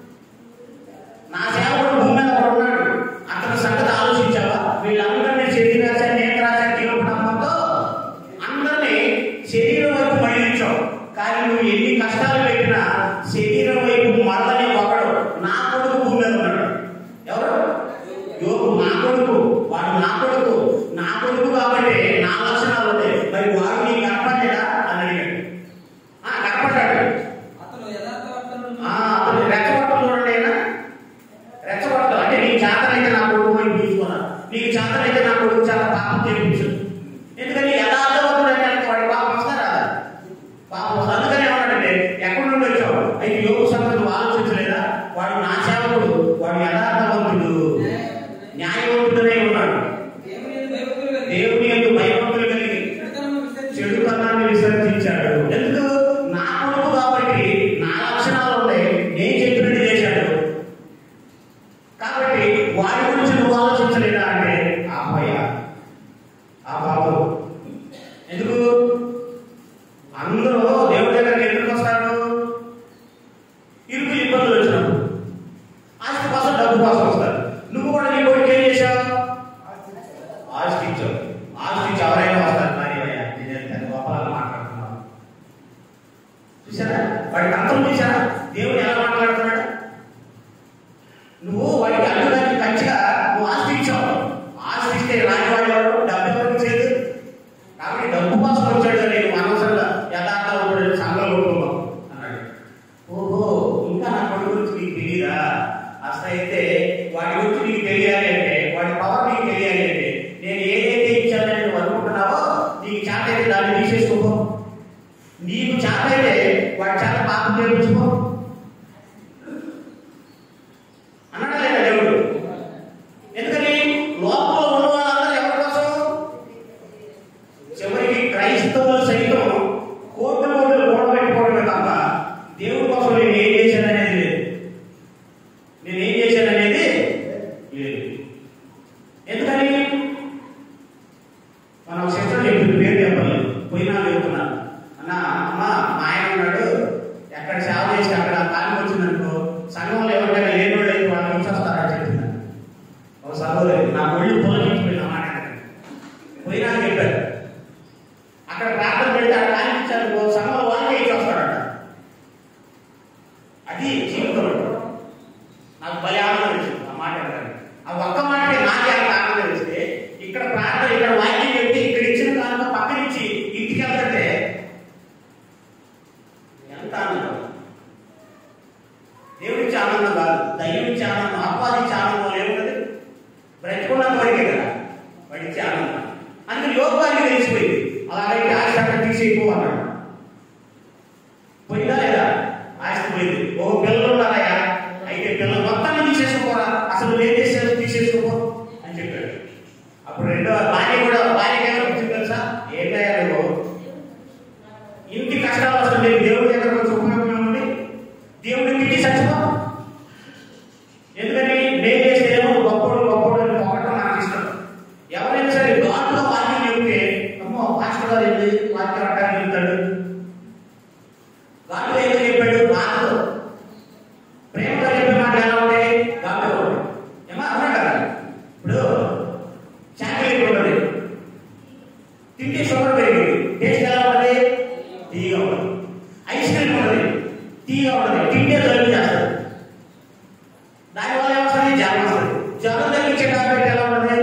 నా సేవకుడు భూమి మీద ఒకడు ఉన్నాడు అతని సంగతి ఆలోచించావా వీళ్ళందరినీ శరీరాశ నేత్రాశ జీవపడంతో అందరినీ శరీరం వైపు మళ్ళించావు కానీ నువ్వు ఎన్ని కష్టాలు పెట్టినా శరీరం వైపు మరలని ఒకడు నా కొడుకు భూమి మీద ఉన్నాడు ఎవరు యోగు నా కొడుకు వాడు నా కొడుకు నా కొడుకు కాబట్టి నా లక్షణాలు ఉంటాయి మరి వాడు నీకు కనపడ్డా అని అడిగాడు ఆ, కనపడ్డాడు అతను యథార్థవంతుడు ఆ, అతను రెచ్చగొట్టం చూడండి ఆయన రెచ్చగొట్టం అంటే నీ చేతనైతే నా కొడుకు అని పిలుచుకున్నా నీకు చేతనైతే నా కొడుకు చాలా పాపం చేయించు ఎందుకని యథార్థవంతుడు అంటే ఆయనకి వాడి పాపం వస్తారా పాపం వస్తుంది అందుకని ఏమన్నాడంటే ఎక్కడి నుండి వచ్చావు అయితే యోగ సంగతి నువ్వు ఆలోచించలేదా వాడు నా సేవకుడు వాడు యథార్థవంతుడు న్యాయవంతుడనే ఉన్నాడు దేవుని యందు భయభక్తులు కలిగి దేవుని యొక్క భయభక్తులు కలిగి చెడుతనము విసర్జించి చెడుతనాన్ని విసర్జించాడు ఎందుకు నా కొడుకు కాబట్టి నా లక్షణాలు ఉన్నాయి నేను చెప్పినట్టు చేశాడు కాబట్టి వాడి గురించి నువ్వు ఆలోచించలేదా అంటే ఆ భయ ఆ పాపం ఎందుకు అందరూ దేవుడి దగ్గరికి ఎందుకు వస్తారు ఇరుకు ఇబ్బందులు వచ్చినప్పుడు ఆస్తి కోసం డబ్బు కోసం వస్తారు నువ్వు కూడా నీ కొడుకు ఏం చేశావు ఆస్తి ఇచ్చావు ఆస్తి ఇచ్చి ఎవరైనా వస్తారు మరి అయ్యా, నేను దాని గొప్పలాగా మాట్లాడుతున్నాను చూసారా వాడికి అంతం చూసారా దేవుడు ఎలా మాట్లాడుతున్నాడు నువ్వు వాడికి అడ్డుదానికి మంచిగా నువ్వు ఆస్తి ఇచ్చావు ఆస్తి ఇస్తే రాని వాడు ఎవరు డబ్బు ఎవరికి ఇచ్చేది కాబట్టి డబ్బు కోసం వచ్చాడు నేను అనవసరంగా యథార్థ ఉంటాడు సంఘంలో ఉంటున్నాం అన్నాడు ఓహో ఇంకా నా కొడుకు గురించి నీకు తెలియదా అసలు అయితే వాడి గురించి నీకు తెలియాలి అంటే వాడి పవర్ నీకు తెలియాలి అంటే నేను ఏదైతే ఇచ్చానని నువ్వు అనుకుంటున్నావో నీకు చేత అయితే దాన్ని తీసేసుకో నీకు చేత అయితే వాడి చేత పాపం చేయించుకో అన్నాడా లేదా దేవుడు ఎందుకని లోపల ఉన్న వాళ్ళందరూ ఎవరి కోసం చివరికి క్రైస్తవులు సైతం కోట్లు కోట్లు కూడబెట్టుకోవడమే తప్ప దేవుడి కోసం నేను ఏం చేశాననేది లేదు నేను ఏం చేశాననేది లేదు ఎందుకని మనం సిస్టర్ చెప్పింది పేరు చెప్పలేదు పోయినా చెప్తున్నాను అన్న అమ్మ మా ఆయన ఉన్నాడు ఎక్కడ సేవ చేసి అక్కడ కాలం వచ్చిందనుకో సంఘంలో ఎవరికైనా లేని వాళ్ళు అయితే వాళ్ళు ఇచ్చొస్తారని చెప్తున్నాను ఒక సహోదరి నా ఒళ్ళు పొలకించిపోయిన మాట పోయినా చెప్పారు అక్కడ ప్రార్థన పెడితే అక్కడ కానిచ్చారు సంఘంలో వాళ్ళకే ఇచ్చి వస్తాడట అది జీవితం అంటే. నాకు భలే ఆనందం వేసింది ఆ మాట వినగానే. ఆ ఒక్క మాటకి నాకే అంత ఆనందం వేస్తే ఇక్కడ ప్రార్థన ఇక్కడ వాక్యం చెప్తే ఇక్కడ ఇచ్చిన దాంట్లో పక్కన ఇచ్చి ఇంటికి వెళ్తుంటే ఎంత ఆనందం దేవుడిచ్చే ఆనందం కాదు దయ్యం ఇచ్చే ఆనందం అపవాదించే ఆనందం ఏమున్నది బ్రతికున్నంత వరకే కదా వాడిచ్చే ఆనందం అందుకే యోగానికి తెలిసిపోయింది అలాగైతే ఆశ అక్కడ తీసేయకు అన్నాడు పోయిందా లేదా ఆస్తి పోయింది ఓ పిల్లలు ఉన్నారయ్యా అయితే పిల్లలు మొత్తాన్ని తీసేసుకోరా అసలు నువ్వు ఏం చేసేది తీసేసుకోపో అని చెప్పాడు అప్పుడు రెండో భార్య కూడా భార్య ఏమైనా వచ్చింది తెలుసా ఏంటయ్యా నువ్వు ఇంటి కష్టాలు వస్తుంది దేవుడి దగ్గర వచ్చి ఉపయోగం ఏముంది దేవుడిని తిట్టి చచ్చిపో ఎందుకని నేను చేస్తేనేమో గొప్పడు గొప్పడు అని పొగటం నాకు ఇష్టం ఎవరైనా సరే గాడ్లో వాక్యం చెప్తే అమ్మో పాస్టర్ గారు ఏంటి వాక్యం అంటానికి చెప్తాడు గాడ్లో ఏదో చెప్పాడు బాధతో ప్రేమతో చెప్పే మాట ఎలా ఉంటాయి గాడ్లో ఏమా అవునా కదా ఇప్పుడు చాక్లెట్ ఉంటుంది తింటే షుగర్ పెరిగింది టేస్ట్ ఎలా ఉంటుంది తీయగా ఉండదు ఐస్ క్రీమ్ ఉండదు తీయగా ఉండదు తింటే జలుబు చేస్తుంది దానివల్ల ఏమొస్తుంది జ్వరం వస్తుంది జ్వరం తగ్గించే టాబ్లెట్ ఎలా ఉంటుంది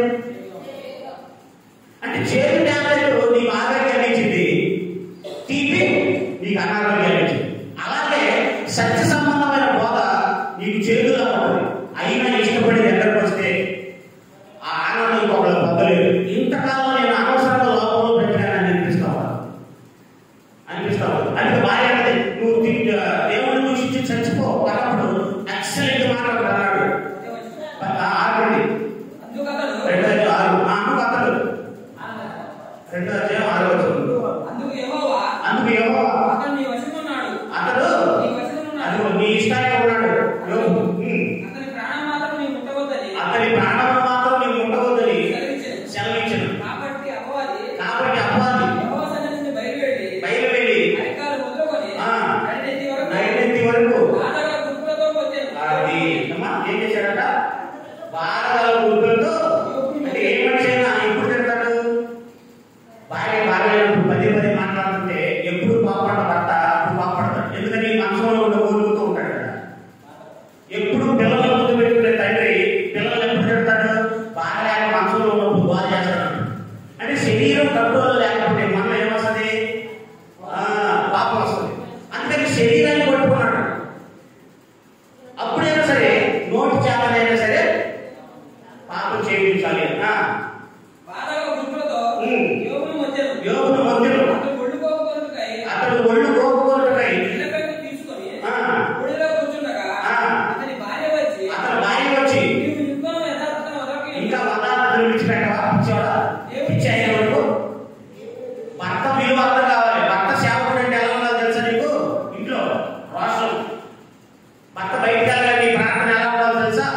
అంటే చేదు టాబ్లెట్ నీకు ఆరోగ్యాన్ని ఇచ్చింది తీపి నీకు అనారోగ్యాన్ని ఇచ్చింది అలాగే సత్య సంబంధమైన బోధ నీకు చేదుగా ఉంటుంది అయినా ఇష్టపడి ఎక్కడికి వస్తే ఆ ఆనందం ఇంకొకళ్ళు పొందలేదు ఇంతకాలం నేను అనవసరంగా లోపంలో పెట్టానని అనిపిస్తావా అనిపిస్తావా అంటే భార్య అన్నది, నువ్వు తి- దేవుని దూషించి చచ్చిపో అన్నప్పుడు ఎక్సలెంట్ మాట ఒకటి అన్నాడు ఆ, ఆగండి అందుకు అతడు రెండో అధ్యాయం ఆరు ఆ, అందుకు అతడు రెండో అధ్యాయం ఆరు వచనం. అందుకు యెహోవా అందుకు ఏమో అతడు నీ వశమున్నాడు అతడు నీ వశమున్నాడు అదిగో నీ ఇష్టానికి ఉన్నాడు యోగు. ఉమ్. అతని ప్రాణం మాత్రం నీ ముట్టవద్దని అతని ప్రాణం మాత్రం నీవు ఉండవద్దని సెలవిచ్చెను. సెలవించను కాబట్టి అపవాది కాబట్టి అపవాది యెహోవా సన్నిధి నుండి బయలువెళ్ళి బయలువెళ్ళి అరికాలు మొదలుకొని ఆ. నడినెత్తి వరకు నైవేద్య వరకు బాధగల గుంపులతో వచ్చాను అది అమ్మా ఏం చేశాడట బాగా గుర్తులతో అంటే ఏ మనిషి అయినా ఎప్పుడు తిడతాడు భార్య భార్య అయినప్పుడు పదే పదే మాట్లాడుతుంటే ఎప్పుడు పాపడ భర్త అప్పుడు పాపడతాడు ఎందుకని మనసులో ఉన్న ఊరుకుతూ ఉంటాడు కదా ఎప్పుడు పిల్లల ముందు పెట్టుకునే తండ్రి పిల్లలు ఎప్పుడు తిడతాడు భార్య ఆయన మనసులో ఉన్నప్పుడు బాధ చేస్తాడు అంటే శరీరం కంట్రోల్ లేకపోతే మనలో ఏమొస్తుంది ఆ, పాపం వస్తుంది అందుకని శరీరాన్ని పట్టుకున్నాడు అప్పుడైనా సరే నోటి చేతనైనా సరే పాపం చేయించాలి ఆ, బాధగల గుంపులతో ఉమ్. యోగును వచ్చాను యోగును మధ్యలో అతడు ఒళ్ళు కోపుకొనుటకై అతడు ఒళ్ళు కోపుకోవటమై ఇళ్ళపైకి తీసుకొని ఆ. ఒడిలో కూర్చుండగా ఆ. అతని భార్య వచ్చి అతని భార్య వచ్చి నీవు యుద్ధం యథార్థం వదలకి ఇంకా వదాలను విడిచిపెట్టవా పిచ్చోడా పిచ్చి అయిన వరకు భర్త విలువ అర్థం కావాలి భర్త సేవకుడు అంటే ఎలా ఉండాలో తెలుసా నీకు ఇంట్లో రాష్ట్రం భర్త బయటికి వెళ్ళాలి నీ ప్రార్థన ఎలా ఉండాలో తెలుసా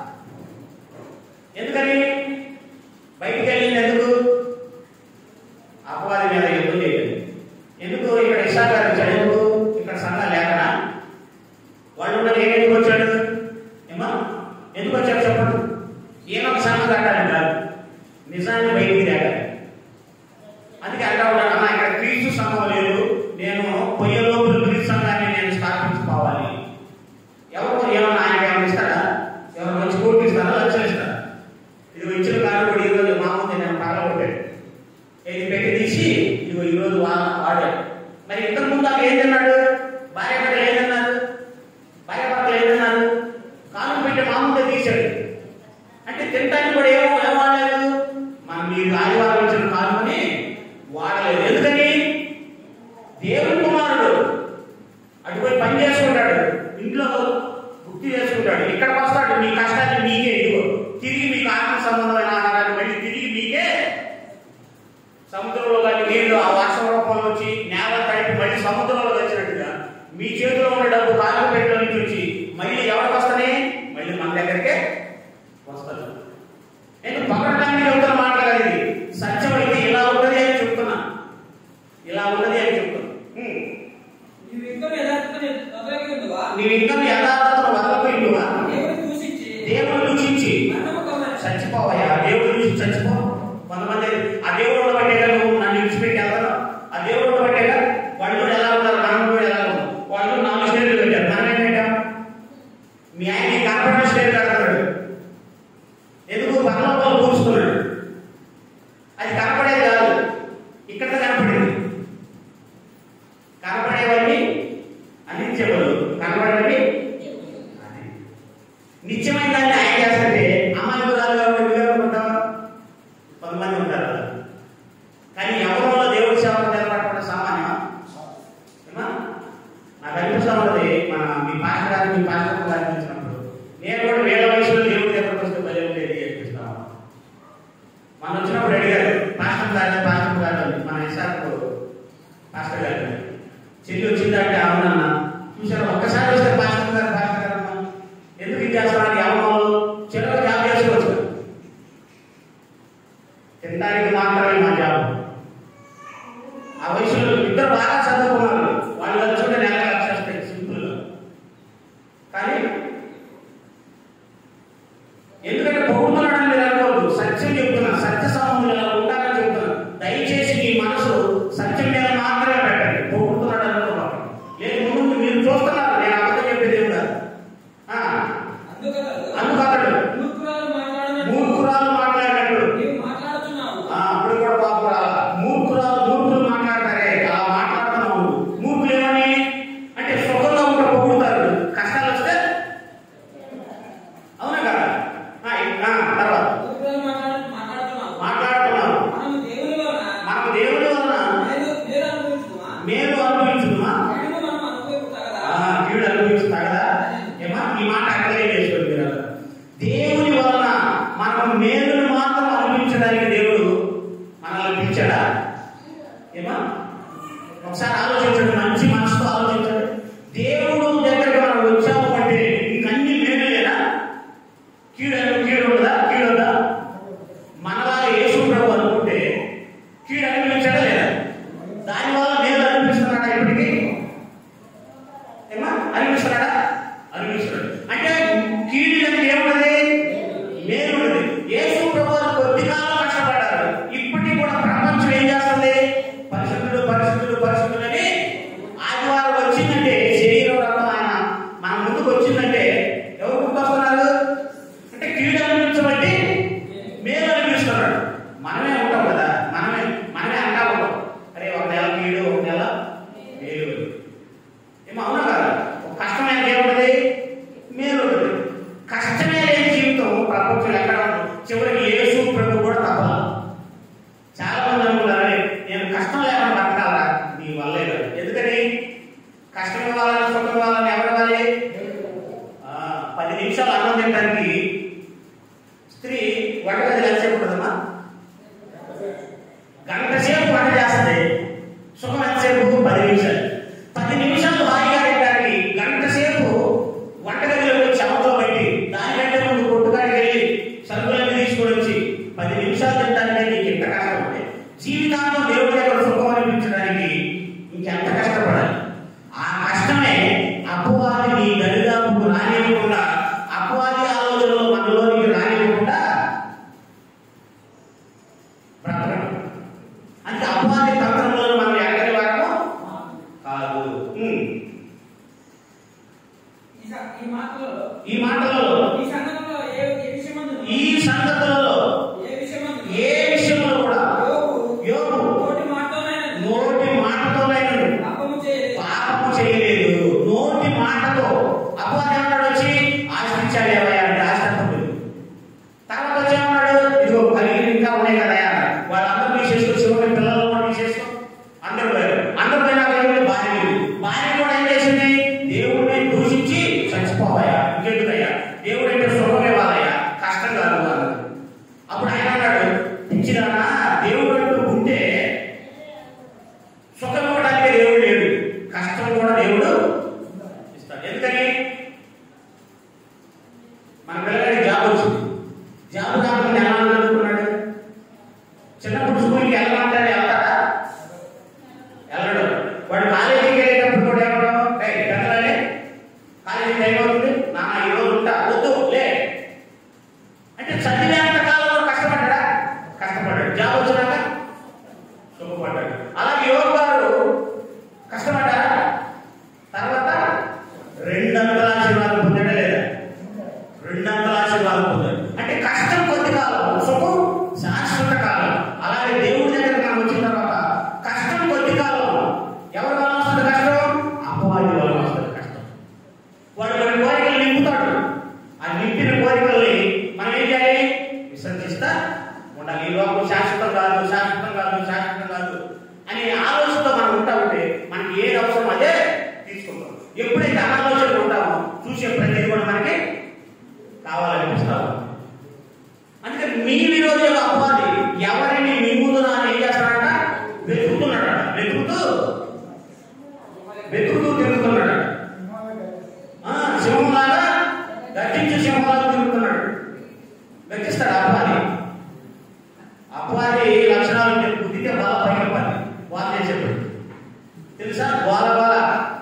ఎందుకని బయటికి వెళ్ళింది ఎందుకు అపవాది మీద యుద్ధం చేయలేదు ఎందుకు ఇక్కడ ఇషా గారు వచ్చాడు ఎందుకు ఇక్కడ సంఘం లేకనా వాళ్ళు ఉన్నది ఏ ఎందుకు వచ్చాడు ఏమా ఎందుకు వచ్చాడు చెప్పండి ఈయన ఒక సంఘం కట్టాలి కాదు నిజాన్ని బయటికి తేగాలి అందుకే అంటా ఉన్నాడు అమ్మా ఇక్కడ క్రీస్తు సంఘం లేదు నేను పొయ్య లోపల క్రీస్తు సంఘాన్ని నేను స్థాపించుకోవాలి ఎవరు ఏమన్నా ఆయన ఏమైనా ఇస్తాడా ఎవరు మంచి కోట్లు ఇస్తారా లక్షలు ఇస్తారా ఇది ఇచ్చిన కాలం కూడా ఈరోజు మామూలు నేను పగల కొట్టాడు ఇది పెట్టి తీసి ఇదిగో ఈరోజు వా వాడాడు మరి ఇంతకు ముందు అక్కడ ఏం తిన్నాడు భార్య భర్తలు ఏం తిన్నారు భార్య భర్తలు ఏం తిన్నారు కాలం పెట్టి మామూలుగా తీశాడు అంటే తినటానికి కూడా ఏమో ఏం వాడలేదు మనం మీరు ఆదివారం ఇచ్చిన కాలుని వాడలేదు ఎందుకని దేవుని కుమారుడు అటుపోయి పని చేసుకుంటాడు ఇంట్లో వృత్తి చేసుకుంటాడు ఇక్కడికి వస్తాడు మీ కష్టాన్ని మీకే ఇదిగో తిరిగి మీకు ఆత్మ సంబంధమైన ఆహారాన్ని మళ్ళీ తిరిగి మీకే సముద్రంలో కానీ నీళ్లు ఆ వర్షం రూపంలో వచ్చి నేల తడిపి మళ్ళీ సముద్రంలో వచ్చినట్టుగా మీ చేతిలో ఉన్న డబ్బు కాలు పెట్టిన నుంచి వచ్చి మళ్ళీ ఎవరికి వస్తాయి మళ్ళీ మన దగ్గరికే వస్తుంది నేను పగడటానికి చెబుతున్న మాట కాదు ఇది సత్యం అయితే ఇలా ఉన్నది అని చెప్తున్నా ఇలా ఉన్నది అని చెప్తున్నా హ్మ్. నీవు యుద్ధం యథార్థం వదలకి ఉండువా నీవు ఇంకా యథార్థతను వదలపోయిండువా దేవుని దూషించి దేవుడు దూషించి మరణము కమ్మని చచ్చిపోవయ్యా దేవుడు చూసి చచ్చిపో కొంతమంది ఆ దేవుడు ఉండబట్టేగా నువ్వు నన్ను విడిచిపెట్టి వెళ్తాను ఆ దేవుడు ఉండబట్టేగా వాళ్ళు కూడా ఎలా ఉన్నారు మనం కూడా ఎలా ఉన్నాం వాళ్ళు నాలుగు స్టేట్లు పెట్టారు మనం ఏం పెట్టాం మీ ఆయన కనపడిన స్టేట్ కడతాడు ఎందుకు పరలోకంలో కూర్చున్నాడు అది కనపడేది కాదు ఇక్కడ కనపడేది కనపడేవన్నీ అనిత్యములు కనపడేవి నిత్యమైన దాన్ని ఆయన చేస్తుంటే అమ్మాయి గురాలుగా ఉండి ఉంటావా కొంతమంది ఉంటారు అలా. కానీ ఎవరిలో దేవుడి సేవకు నిలబడకుండా సామాన్యం ఏమా? నాకు అనిపిస్తా ఉన్నది మన మీ పాస్టర్ గారు మీ పాస్టర్ గారు అనిపించినప్పుడు నేను కూడా వేల వయసులో దేవుడి దగ్గరకు వస్తే భలే ఉండేది అనిపిస్తాను మన వచ్చినప్పుడు అడిగారు పాస్టర్ గారు పాస్టర్ గారు అని మన ఇసాకు పాస్టర్ గారు చెల్లి వచ్చిందంటే అవునన్నా చూసారా ఒక్కసారి వస్తే పాస్టర్ గారు పాస్టర్ గారు అన్నా ఎందుకు ఇది చేస్తున్నారు ఎవరు చిన్న జాబ్ చేసుకోవచ్చు తినడానికి మాత్రమే మా జాబ్ ఆ వయసులో ఇద్దరు బాగా చదువుకున్నారు వాళ్ళు వచ్చుంటే నెల లక్ష వస్తాయి సింపుల్ కానీ ఎందుకంటే పొగుతున్నాడని మీరు అనుకోవద్దు సత్యం చెప్తున్నా సత్య సంబంధం ఇలా ఉంటారని చెప్తున్నా దయచేసి మీ మనసు సత్యం మీద మాత్రమే పెట్టండి పొగుడుతున్నా అనిపిస్తుందా కదా ఏమా ఈ మాట అక్కడే చేసుకోండి మీరు దేవుని వలన మనం మేలును మాత్రం అనిపించడానికి దేవుడు మనల్ని పిలిచాడా ఏమా ఒకసారి ఆలోచించండి మంచి మనసుతో ఆలోచించండి దేవుడు దగ్గరికి మనం వచ్చాము అంటే ఇంకన్నీ మేలులేనా కీడు కీడు ఉండదా కీడు ఉందా మనలాగా యేసు ప్రభు అనుకుంటే కీడు అనిపించడా లేదా దానివల్ల మేలు అనిపిస్తున్నాడా ఇప్పటికీ ఏమా అనిపిస్తున్నాడా అనిపిస్తున్నాడు అంటే కీడు అంటే ఏమున్నది మేలు ఉన్నది యేసు ప్రభు కొద్ది కాలం కష్టపడ్డారు ఇప్పటికీ కూడా ప్రపంచం ఏం చేస్తుంది పరిశుద్ధుడు పరిశుద్ధుడు పరిశుద్ధుడని ఆదివారం వచ్చిందంటే శరీరం రకం ఆయన మన ముందుకు వచ్చిందంటే ఎవరు గుర్తొస్తున్నారు అంటే కీడు అనిపించబట్టి మేలు అనిపిస్తున్నాడు మనమే ఉంటాం కదా మనమే మనమే అంటా ఉంటాం అరే ఒక నెల కీడు ఒక నెల మేలు ఏమో అవునా కదా ఒక కష్టమైన ఏముంటది మేలు ఉంటుంది కష్టమే లేని జీవితం ప్రపంచంలో ఎక్కడ ఉండదు. చివరికి యేసు ప్రభు కూడా తప్పదు చాలా మంది అనుకున్నారు "అరే, నేను కష్టం లేకుండా బతకాలా నీ వల్లే కాదు ఎందుకని కష్టం ఇవ్వాలని సుఖం ఇవ్వాలని ఎవరి వాళ్ళే ఆ, పది నిమిషాలు అన్నం తినడానికి స్త్రీ వంటగది ఎంతసేపు ఉంటుందమ్మా గంట సేపు వంట చేస్తుంది సుఖం ఎంతసేపు పది నిమిషాలు పది నిమిషాలు హాయిగా తినడానికి గంట సేపు వంటగదిలో పోయి చెమతో పెట్టి దానికంటే ముందు కొట్టుకాడికి వెళ్ళి సరుకులన్నీ తీసుకొని వచ్చి పది నిమిషాలు తినడానికి నీకు ఎంత కష్టం ఉంటే జీవితాంతం దేవుడి దగ్గర సుఖం అనిపించడానికి ఇంకెంత కష్టపడాలి ఆ కష్టమే అపవాది నీ దరిదాపుకు రానివ్వకుండా అపవాది ఆలోచనలు మనలోనికి రానివ్వకుండా బ్రతకడం అంటే అపవాది తంత్రంలో మనం ఎక్కడి వాడము కాదు ఉమ్. ఈ స- ఈ మాటలో ఈ మాటలలో ఈ సందర్భంలో ఏ ఏ విషయం అందు ఈ సంగతులలో ఏ విషయం అందు ఏ విషయంలో కూడా యోగు యోగు నోటి మాటతోనైనా నోటి మాటతోనైనను పాపము చేయలేదు పాపము చేయలేదు నోటి మాటతో అపవాది ఏమన్నాడు వచ్చి ఆశ్రయించాలి ఏమయ్యా అంటే ఆశ్రయించలేదు తర్వాత వచ్చి ఏమన్నాడు ఇదిగో కలిగి ఇంకా ఉన్నాయి కదా వాళ్ళందరూ తీసేసుకో శివుని పిల్లలు కూడా తీసేసుకో అందరూ పోయారు అందరూ పోయినాక ఏమిటి భార్య లేదు. భార్య కూడా ఏం చేసింది దేవుడిని దూషించి చచ్చిపోవాయా ఇంకెందుకయ్యా దేవుడు అంటే సుఖం ఇవ్వాలయ్యా కష్టం కాదు అన్నది. అప్పుడు ఆయన అన్నాడు పిచ్చిదానా దేవుడు అంటూ ఉంటే సుఖం ఇవ్వడానికి దేవుడు లేడు కష్టం కూడా దేవుడు ఇస్తాడు ఎందుకని మన పిల్లగాడికి జాబ్ వచ్చింది జాబ్ రాకుండా ఎలా అనుకున్నాడు చిన్నప్పుడు స్కూల్కి వెళ్ళమంటాడు వెళ్తాడా వెళ్ళడు వాడు కాలేజీకి వెళ్ళేటప్పుడు కూడా ఏమడం పెద్దలే కాలేజీ టైం అవుతుంది నాన్న ఈ రోజు ఉంటా వద్దు లే అంటే చదివేంత కాలంలో కష్టపడ్డా కష్టపడ్డాడు జాబ్ వచ్చినాక సుఖపడ్డాడు అలాగే యువకు గారు కష్టపడ్డారా తర్వాత రెండంతల ఆశీర్వాదం పొందాడా లేదా రెండంతల ఆశీర్వాదం పొందాడు అంటే కష్టం కొద్ది కాలం సుఖం శాశ్వత కాలం అలాగే దేవుడి దగ్గర మనం వచ్చిన తర్వాత కష్టం కొద్ది కాలం ఎవరి వల్ల వస్తుంది కష్టం అపవాది వల్ల వస్తుంది కష్టం వాడు మన కోరికలు నింపుతాడు ఆ నింపిన కోరికల్ని మనం ఏం చేయాలి విసర్జిస్తా ఉండాలి ఈ లోకం శాశ్వతం కాదు శాశ్వతం కాదు శాశ్వతం కాదు అనే ఆలోచనతో మనం ఉంటా ఉంటే మనకి ఏది అవసరం అదే తీసుకుంటాం ఎప్పుడైతే అనాలోచన ఉంటామో చూసే ప్రతిదీ కూడా మనకి కావాలనిపిస్తాము అందుకే మీ విరోధుల అపవాది ఎవరిని మీ ముందు నాన్న ఏం చేస్తాడంట వెతుకుతున్నాడు వెతుకుతూ వెతుకుతూ తిరుగుతున్నాడు ఆ, సింహంలాగా గర్జించే సింహంలాగా తిరుగుతున్నాడు వెతిస్తాడు అపవాది అపవాది లక్షణాలు ఉంటే బుద్ధితే బాగా పైకి పని వార్త చెప్పాడు తెలుసా గోల గోల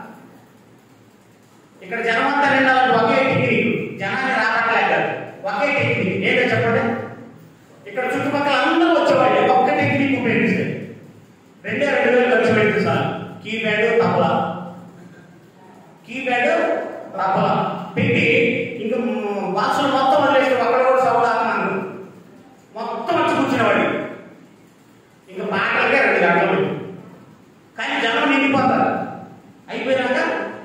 ఇక్కడ జనమంతా నిండాలంటే ఒకే టెక్నిక్ జనాన్ని రాకట్లేక ఒకే టెక్నిక్ ఏదో చెప్పండి ఇక్కడ చుట్టుపక్కల అందరూ వచ్చేవాళ్ళు ఒక్క టెక్నిక్ ఉపయోగిస్తే రెండే రెండు వేలు ఖర్చు పెట్టి sir keypad tabla keypad tabla పెట్టి ఇంకా బాక్సులు మొత్తం వదిలేసి అక్కడ కూడా సౌండ్ ఆగమన్నారు మొత్తం వచ్చి కూర్చునేవాడు ఇంకా పాటలకే రెండు గంటలు కానీ జనం నిండిపోతారు అయిపోయినాక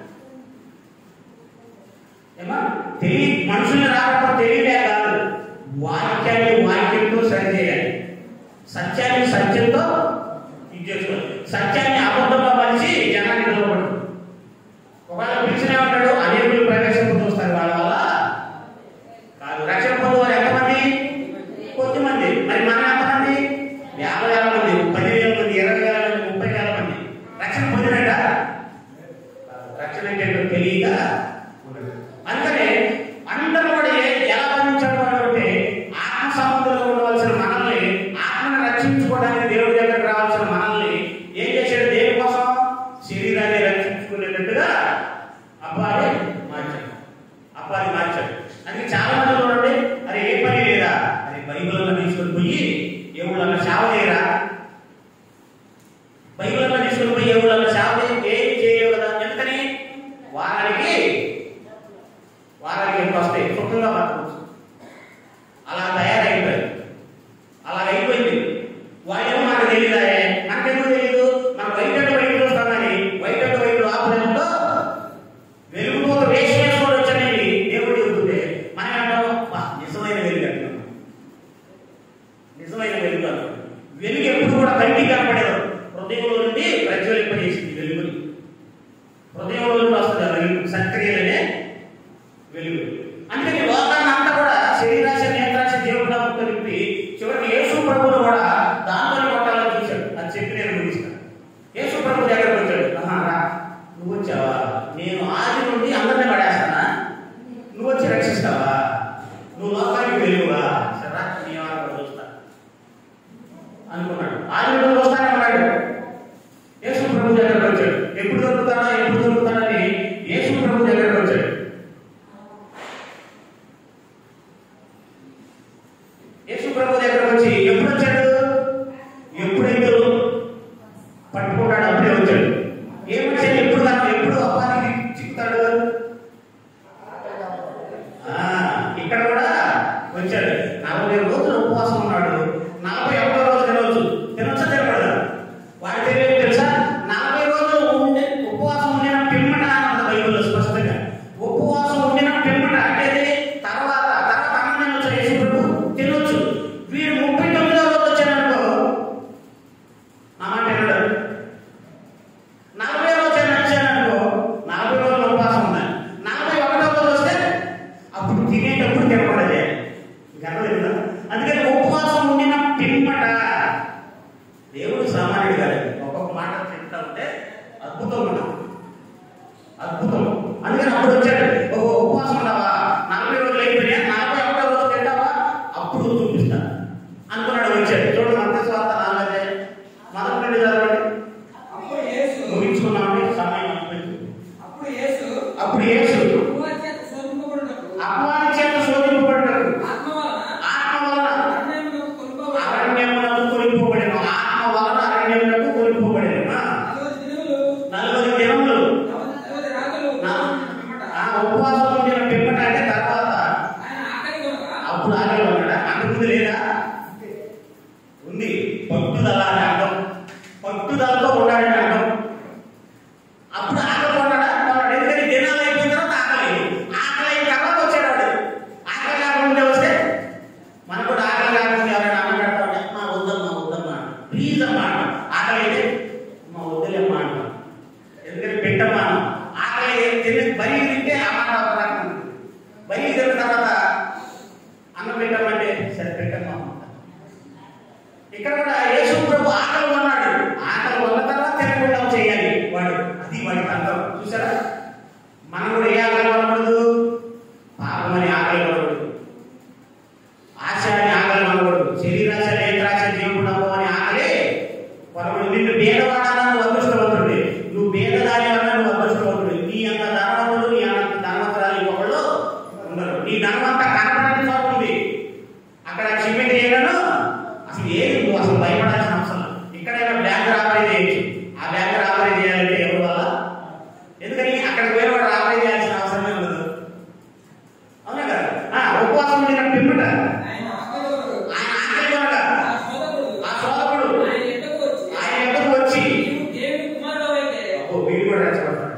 ఏమా తెలియ మనుషుల్ని రావడం తెలియలే కాదు వాక్యాన్ని వాక్యంతో సరిచేయాలి సత్యాన్ని సత్యంతో ఇది చేసుకోవాలి సత్యాన్ని అబద్ధంగా మలిచి జనాన్ని నిలబడు ఒకవేళ పిలిచిన ఏమంటాడు అదే హృదయంలో నుండి వస్తుంది ఆ వెలుగు సత్క్రియలనే వెలుగు అందుకని లోకాన్ని అంతా కూడా శరీరాశ నేత్రాశ దేవుడు నాకు కలిపి చివరికి యేసు ప్రభువును కూడా దాంతో కొట్టాలని చూశాడు అది చెప్పి నేను ముగిస్తాను యేసు ప్రభు దగ్గరకు వచ్చాడు ఆహా రా నువ్వు వచ్చావా నేను ఆది నుండి అందరినీ పడేస్తానా నువ్వు వచ్చి రక్షిస్తావా నువ్వు లోకానికి వెలుగువా సరే రా, నీ వారు చూస్తా అనుకున్నాడు ఆది నుండి వస్తానే ఉన్నాడు యేసు ప్రభు దగ్గరకు వచ్చాడు ఎప్పుడు దొరుకుతాడా ఎప్పుడు దొరుకుతాడని యేసు ప్రభు దగ్గరకు వచ్చాడు యేసు ప్రభు దగ్గరకు వచ్చి ఎప్పుడు వచ్చాడు ఎప్పుడైతే పట్టుకుంటాడు అప్పుడే వచ్చాడు ఏమొచ్చాడు ఎప్పుడు కాదు ఎప్పుడు అప్పానికి చిక్కుతాడు ఆ, ఇక్కడ కూడా వచ్చాడు నలభై రోజులు ఉపవాసం ఉన్నాడు నలభై ఒకటో రోజు తినవచ్చు తినొచ్చా తినకూడదా వాడి పేరు ఏంటి తెలుసా నలభై రోజులు ఉండే ఉపవాసం ఉండిన పిమ్మట అన్నది బైబిల్లో స్పష్టంగా ఉపవాసం ఉండిన పిమ్మట అంటే అది తర్వాత తర్వాత అన్నం తినొచ్చు యేసు ప్రభు తినొచ్చు వీడు ముప్పై తొమ్మిదో రోజు వచ్చాడనుకో నా మాట వినడు నలభై రోజులు వచ్చాడనుకో నలభై రోజులు ఉపవాసం ఉన్నాయి నలభై ఒకటో రోజు వస్తే అప్పుడు తినేటప్పుడు తినకూడదే గర్వలేదు అందుకని ఉపవాసం ఉండిన పిమ్మట దేవుడు సామాన్యుడు కాదు ఒక్కొక్క మాట చెప్తా ఉంటే అద్భుతం ఉన్నది అద్భుతం అందుకని అప్పుడు వచ్చాడు ఓ ఉపవాసం ఉన్నావా నలభై రోజులు అయిపోయినా నలభై ఒకటో రోజు తింటావా అప్పుడు చూపిస్తా అనుకున్నాడు వచ్చాడు చూడండి అంత స్వార్థ నాలుగైతే మొదటి నుండి చదవండి అప్పుడు యేసు ముగించుకున్నామని సమయం అయిపోయింది. అప్పుడు యేసు అప్పుడు యేసు అపవాది చేత శోధింపబడినప్పుడు అపవాది చేత శోధింపబడ్డాడు ఆత్మ వలన ఆత్మ వలన అరణ్యమునకు కొనుక్కోబడి అరణ్యమునకు కొనిపోబడిన ఆత్మ వలన అరణ్యమునకు కొనిపోబడిన నలభై దినములు నలభై దినములు నలభై రాత్రులు నా- పిమ్మట ఆ ఉపవాసం ఉండిన పిమ్మట అంటే తర్వాత ఆయన ఆకలి కొనగా అప్పుడు ఆకలి ఉన్నాడా అంతకుముందు లేదా ఉంది పట్టుదల అని అర్థం పట్టుదలతో ఉన్నాడని అర్థం అప్పుడు ఆకలి కొన్నాడా కొన్నాడు ఎందుకని దినాలు అయిపోయిన తర్వాత ఆకలి ఆకలి అయిన తర్వాత వచ్చాడు వాడు ఆకలి కాకుండా వస్తే మనకు కూడా ఆకలి కాకుండా ఎవరైనా అన్నం పెడతా ఉంటే మా వద్దమ్మా వద్దమ్మా ప్లీజ్ అమ్మా అంటాం. ఆకలి అయితే మా వద్దులేమ్మా అంటాం ఎందుకంటే పెట్టమ్మా అన్నాం. ఆకలి తిని బలి తింటే ఆ మాట ఒక రకం ఉంటుంది. బలి తిన్న తర్వాత అన్నం పెట్టమంటే సరే పెట్టమ్మా అంటాం. ఇక్కడ కూడా యేసు ప్రభు ఆకలి ఉన్నాడు ఆకలి ఉన్న తర్వాత తినకుండా చేయాలి వాడు అది వాడికి అర్థం చూసారా మనం కూడా ఏ ఆకలి ఉండకూడదు పాపమని ఆకలి ఉండకూడదు ఆశ అని ఆకలి ఉండకూడదు శరీరాశ నేత్రాశ దేవుడు అని ఆకలి కొనకూడదు నిన్ను భేదవాడాలని నువ్వు అదృష్టవంతుడి నువ్వు భేదదాని వల్ల నువ్వు అదృష్టవంతుడు నీ అంత ధనవంతుడు నీ అంత ధనవంతురాలు ఇంకొకళ్ళు ఉండరు నీ ధనవంతా కనపడని చోట ఉంది అక్కడ చిమ్మెట్ చేయడను అసలు ఏది నువ్వు అసలు భయపడాల్సిన అవసరం లేదు. ఇక్కడైనా బ్యాంక్ రాబరీ చేయొచ్చు ఆ బ్యాంక్ రాబరీ చేయాలంటే ఎవరి వల్ల ఎందుకని అక్కడికి పోయి వాడు రాబరీ చేయాల్సిన అవసరమే ఉండదు అవునా కదా ఆ, ఉపవాసం ఉండిన పిమ్మట ఆయన ఆకలి కొనగా ఆయన ఆకలి కొనగా ఆ శోధకుడు ఆ సోదరుడు ఆయన ఎద్దకు వచ్చి ఆయన ఎదురు వచ్చి నీవు దేవుని కుమారుడు అయితే అబ్బో, వీడు కూడా రెచ్చగొడతాడు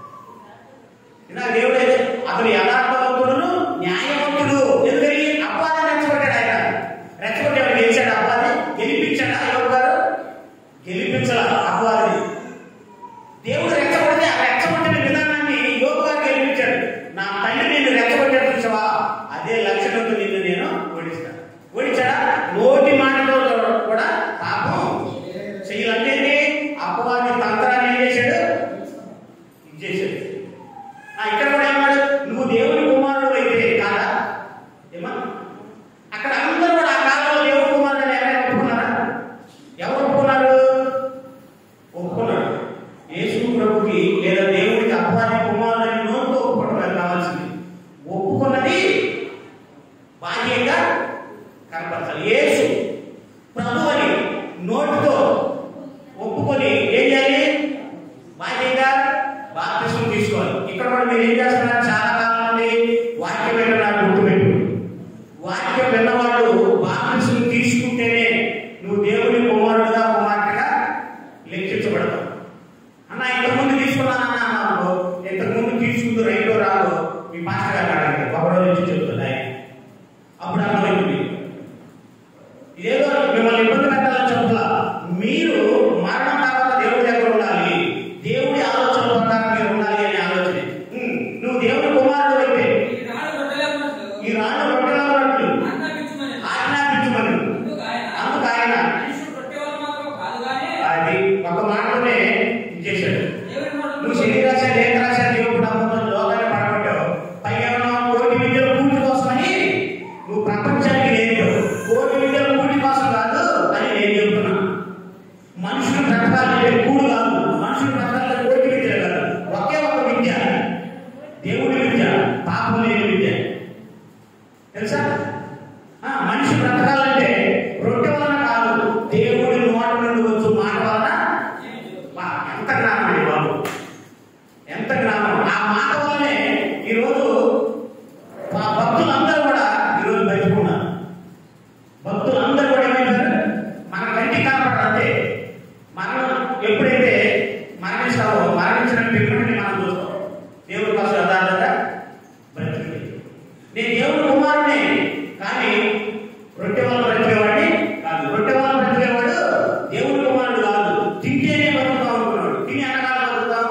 ఇలా దేవుడు అయితే అతను యథార్థవంతుడును న్యాయవంతుడు ఎందుకని అప్పాది రెచ్చగొట్టాడు ఆయన రెచ్చగొట్టాడు గెలిచాడు అప్పాది గెలిపించాడు యోగు గారు గెలిపించాల అపవాదిని దేవుడు రెచ్చగొడితే ఆ రెచ్చగొట్టిన విధానాన్ని యోగు గారు గెలిపించాడు నా తండ్రి నిన్ను రెచ్చగొట్టాడు చూసావా అదే లక్ష్యంతో నిన్ను నేను ఓడిస్తాను ఓడించాడా నోటి మాటతో కూడా పాపం చెయ్యాలంటే అపవాది తంత్రాన్ని ఏం చేశాడు ఇచ్చేసాడు ఆ, ఇక్కడ కూడా ఏమన్నాడు నువ్వు దేవుని కుమారుడు అయితే కాదా ఏమా అక్కడ అందరూ కూడా ఆ కాలంలో దేవుని కుమారుడు అని ఎవరైనా ఒప్పుకున్నారా ఎవరు ఒప్పుకున్నారు ఒప్పుకున్నాడు యేసు ప్రభుకి లేదా దేవుడికి అపవాది కుమారుడు అని నోటితో ఒప్పుకోవడం కాదు కావాల్సింది ఒప్పుకున్నది బాహ్యంగా కనపరచాలి యేసు ప్రభు అని నోటితో ఒప్పుకొని ఏం చేయాలి బాధ్యతగా బాప్తిసం తీసుకోవాలి ఇక్కడ కూడా మీరు ఏం చేస్తున్నారు చాలా కాలం నుండి వాక్యం వింటున్నారు గుర్తుపెట్టు వాక్యం విన్నవాడు బాప్తిసం తీసుకుంటేనే నువ్వు దేవుని కుమారుడుగా కుమార్తెగా లెక్కించబడతావు అన్న ఇంతకుముందు తీసుకున్నానన్న అన్నావు ఇంతకుముందు తీసుకుంటూ రైటో రాదో మీ మాస్టర్ గారు అడగండి ఒకరోజు నుంచి చెప్తుంది ఆయన అప్పుడు అర్థమైంది ఏదో మిమ్మల్ని ఇబ్బంది పెట్టాలని చెప్పలా మీరు మరణం తర్వాత దేవుడి దగ్గర ఉండాలి దేవుడి ఆలోచన ప్రకారం మీరు ఉండాలి శరీరాశ నేత్రాశ దేవుడు అమ్మతో లోకాన్ని పడగొట్టావు పైగా ఏమన్నావు? కోటి విద్యల కూటి కోసమని నువ్వు ప్రపంచానికి నేర్పావు కోటి విద్యల కూటి కోసం కాదు అని నేను చెప్తున్నా మనుషులు బ్రతకాలంటే కూడు కాదు మనుషులు బ్రతకాలంటే కోటి విద్య కాదు ఒకే ఒక విద్య దేవుడి విద్య పాపం లేని విద్య తెలుసా ఆ, మనిషి బ్రతకాలంటే రొట్టె వలన కాదు దేవుడి నోట నుండి వచ్చు మాట వలన వా, ఎంత జ్ఞానం అండి బాబు ఎంత జ్ఞానం ఆ మాట వల్లనే ఈరోజు మా భక్తులందరూ కూడా ఈరోజు బతుకున్నారు భక్తులందరూ కూడా ఏమైపోయారు మన కంటికి కనపడంతే మనం ఎప్పుడైతే మరణిస్తావో మరణించిన పిల్లల్ని మనం చూస్తాం దేవుడి కోసం యథార్థంగా బ్రతికి నేను దేవుడి కుమారుడే కానీ రొట్టె వల్ల బ్రతికేవాడిని కాదు రొట్టె వల్ల బ్రతికేవాడు దేవుడి కుమారుడు కాదు తింటేనే బతుకుతాం అనుకున్నాడు తిని అనగానే బతుకుతాం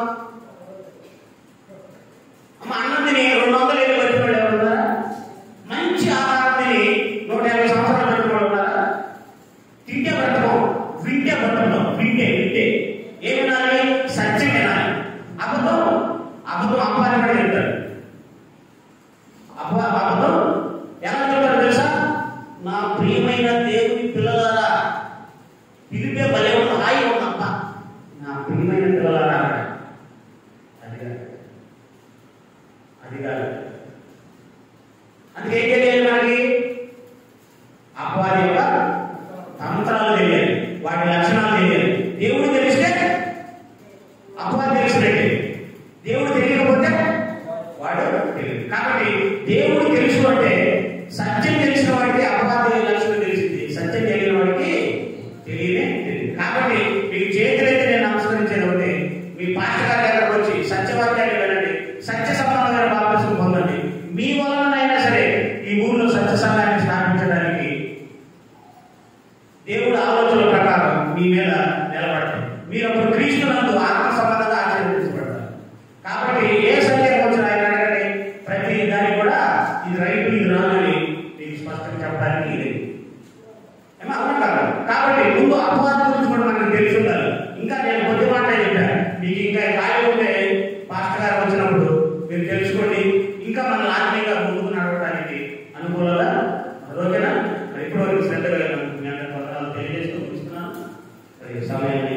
అమ్మ అన్నం తిని రెండు వందలు ఏళ్ళు బతికేవాడు ఎవరున్నారా మంచి ఆహారం తిని నూట యాభై సంవత్సరాలు బతికేవాడు ఉన్నారా తింటే బ్రతకం వింటే బ్రతకం వింటే వింటే ఏం వినాలి సత్యం వినాలి అబద్ధం అబద్ధం అమ్మాని కూడా వింటారు అబ్బా అబద్ధం ఎలా చెప్పారు తెలుసా నా ప్రియమైన దేవుని పిల్లలారా పిలిపే భలే ఉన్న హాయి ఉన్న అబ్బా నా ప్రియమైన పిల్లలారా అది కాదు అది కాదు అందుకే ఏం తెలియాలి మనకి అపవాది యొక్క తంత్రాలు తెలియాలి వాటి లక్షణాలు తెలియాలి దేవుడు తెలిస్తే అపవాది తెలిసినట్టే దేవుడు తెలియకపోతే వాడు తెలియదు కాబట్టి దేవుడు తెలుసు అంటే సత్యం తెలిసిన వాడికి అపవాది లక్షణం తెలిసింది సత్యం తెలియని వాడికి తెలియనే తెలియదు కాబట్టి మీకు చేతులైతే నేను నమస్కరించేది ఒకటి మీ పాస్టర్ గారి దగ్గరకు వచ్చి సత్యవాక్యాన్ని వినండి సత్య సంబంధమైన బాప్తిసం పొందండి మీ వలనైనా సరే ఈ ఊరిలో సత్య సంఘాన్ని స్థాపించడానికి దేవుడు ఆలోచన ప్రకారం మీ మీద నిలబడతారు మీరు అప్పుడు క్రీస్తు నందు ఆత్మ సంబంధంగా ఆచరించబడతారు కాబట్టి ఏ సందేహం వచ్చినా ఆయన అడగండి ప్రతి దానికి కూడా ఇది రైతు ఇది రాదు అని మీకు స్పష్టంగా చెప్పడానికి ఇది ఏమో అర్థం కాదు కాబట్టి ముందు అపవాదం గురించి కూడా మనకు తెలిసి ఉండాలి ఇంకా నేను కొద్ది మాటలే చెప్పాను మీకు ఇంకా ఖాళీ ఉంటే పాస్టర్ గారు వచ్చినప్పుడు మీరు తెలుసుకోండి ఇంకా మన ఆత్మీయంగా ముందుకు నడవడానికి అనుకూలంగా ఓకేనా మరి ఇప్పటివరకు శ్రద్ధగా విన్నాను. మీ అందరి పత్రాలు తెలియజేస్తూ ముగిస్తున్నాను మరి సమయాన్ని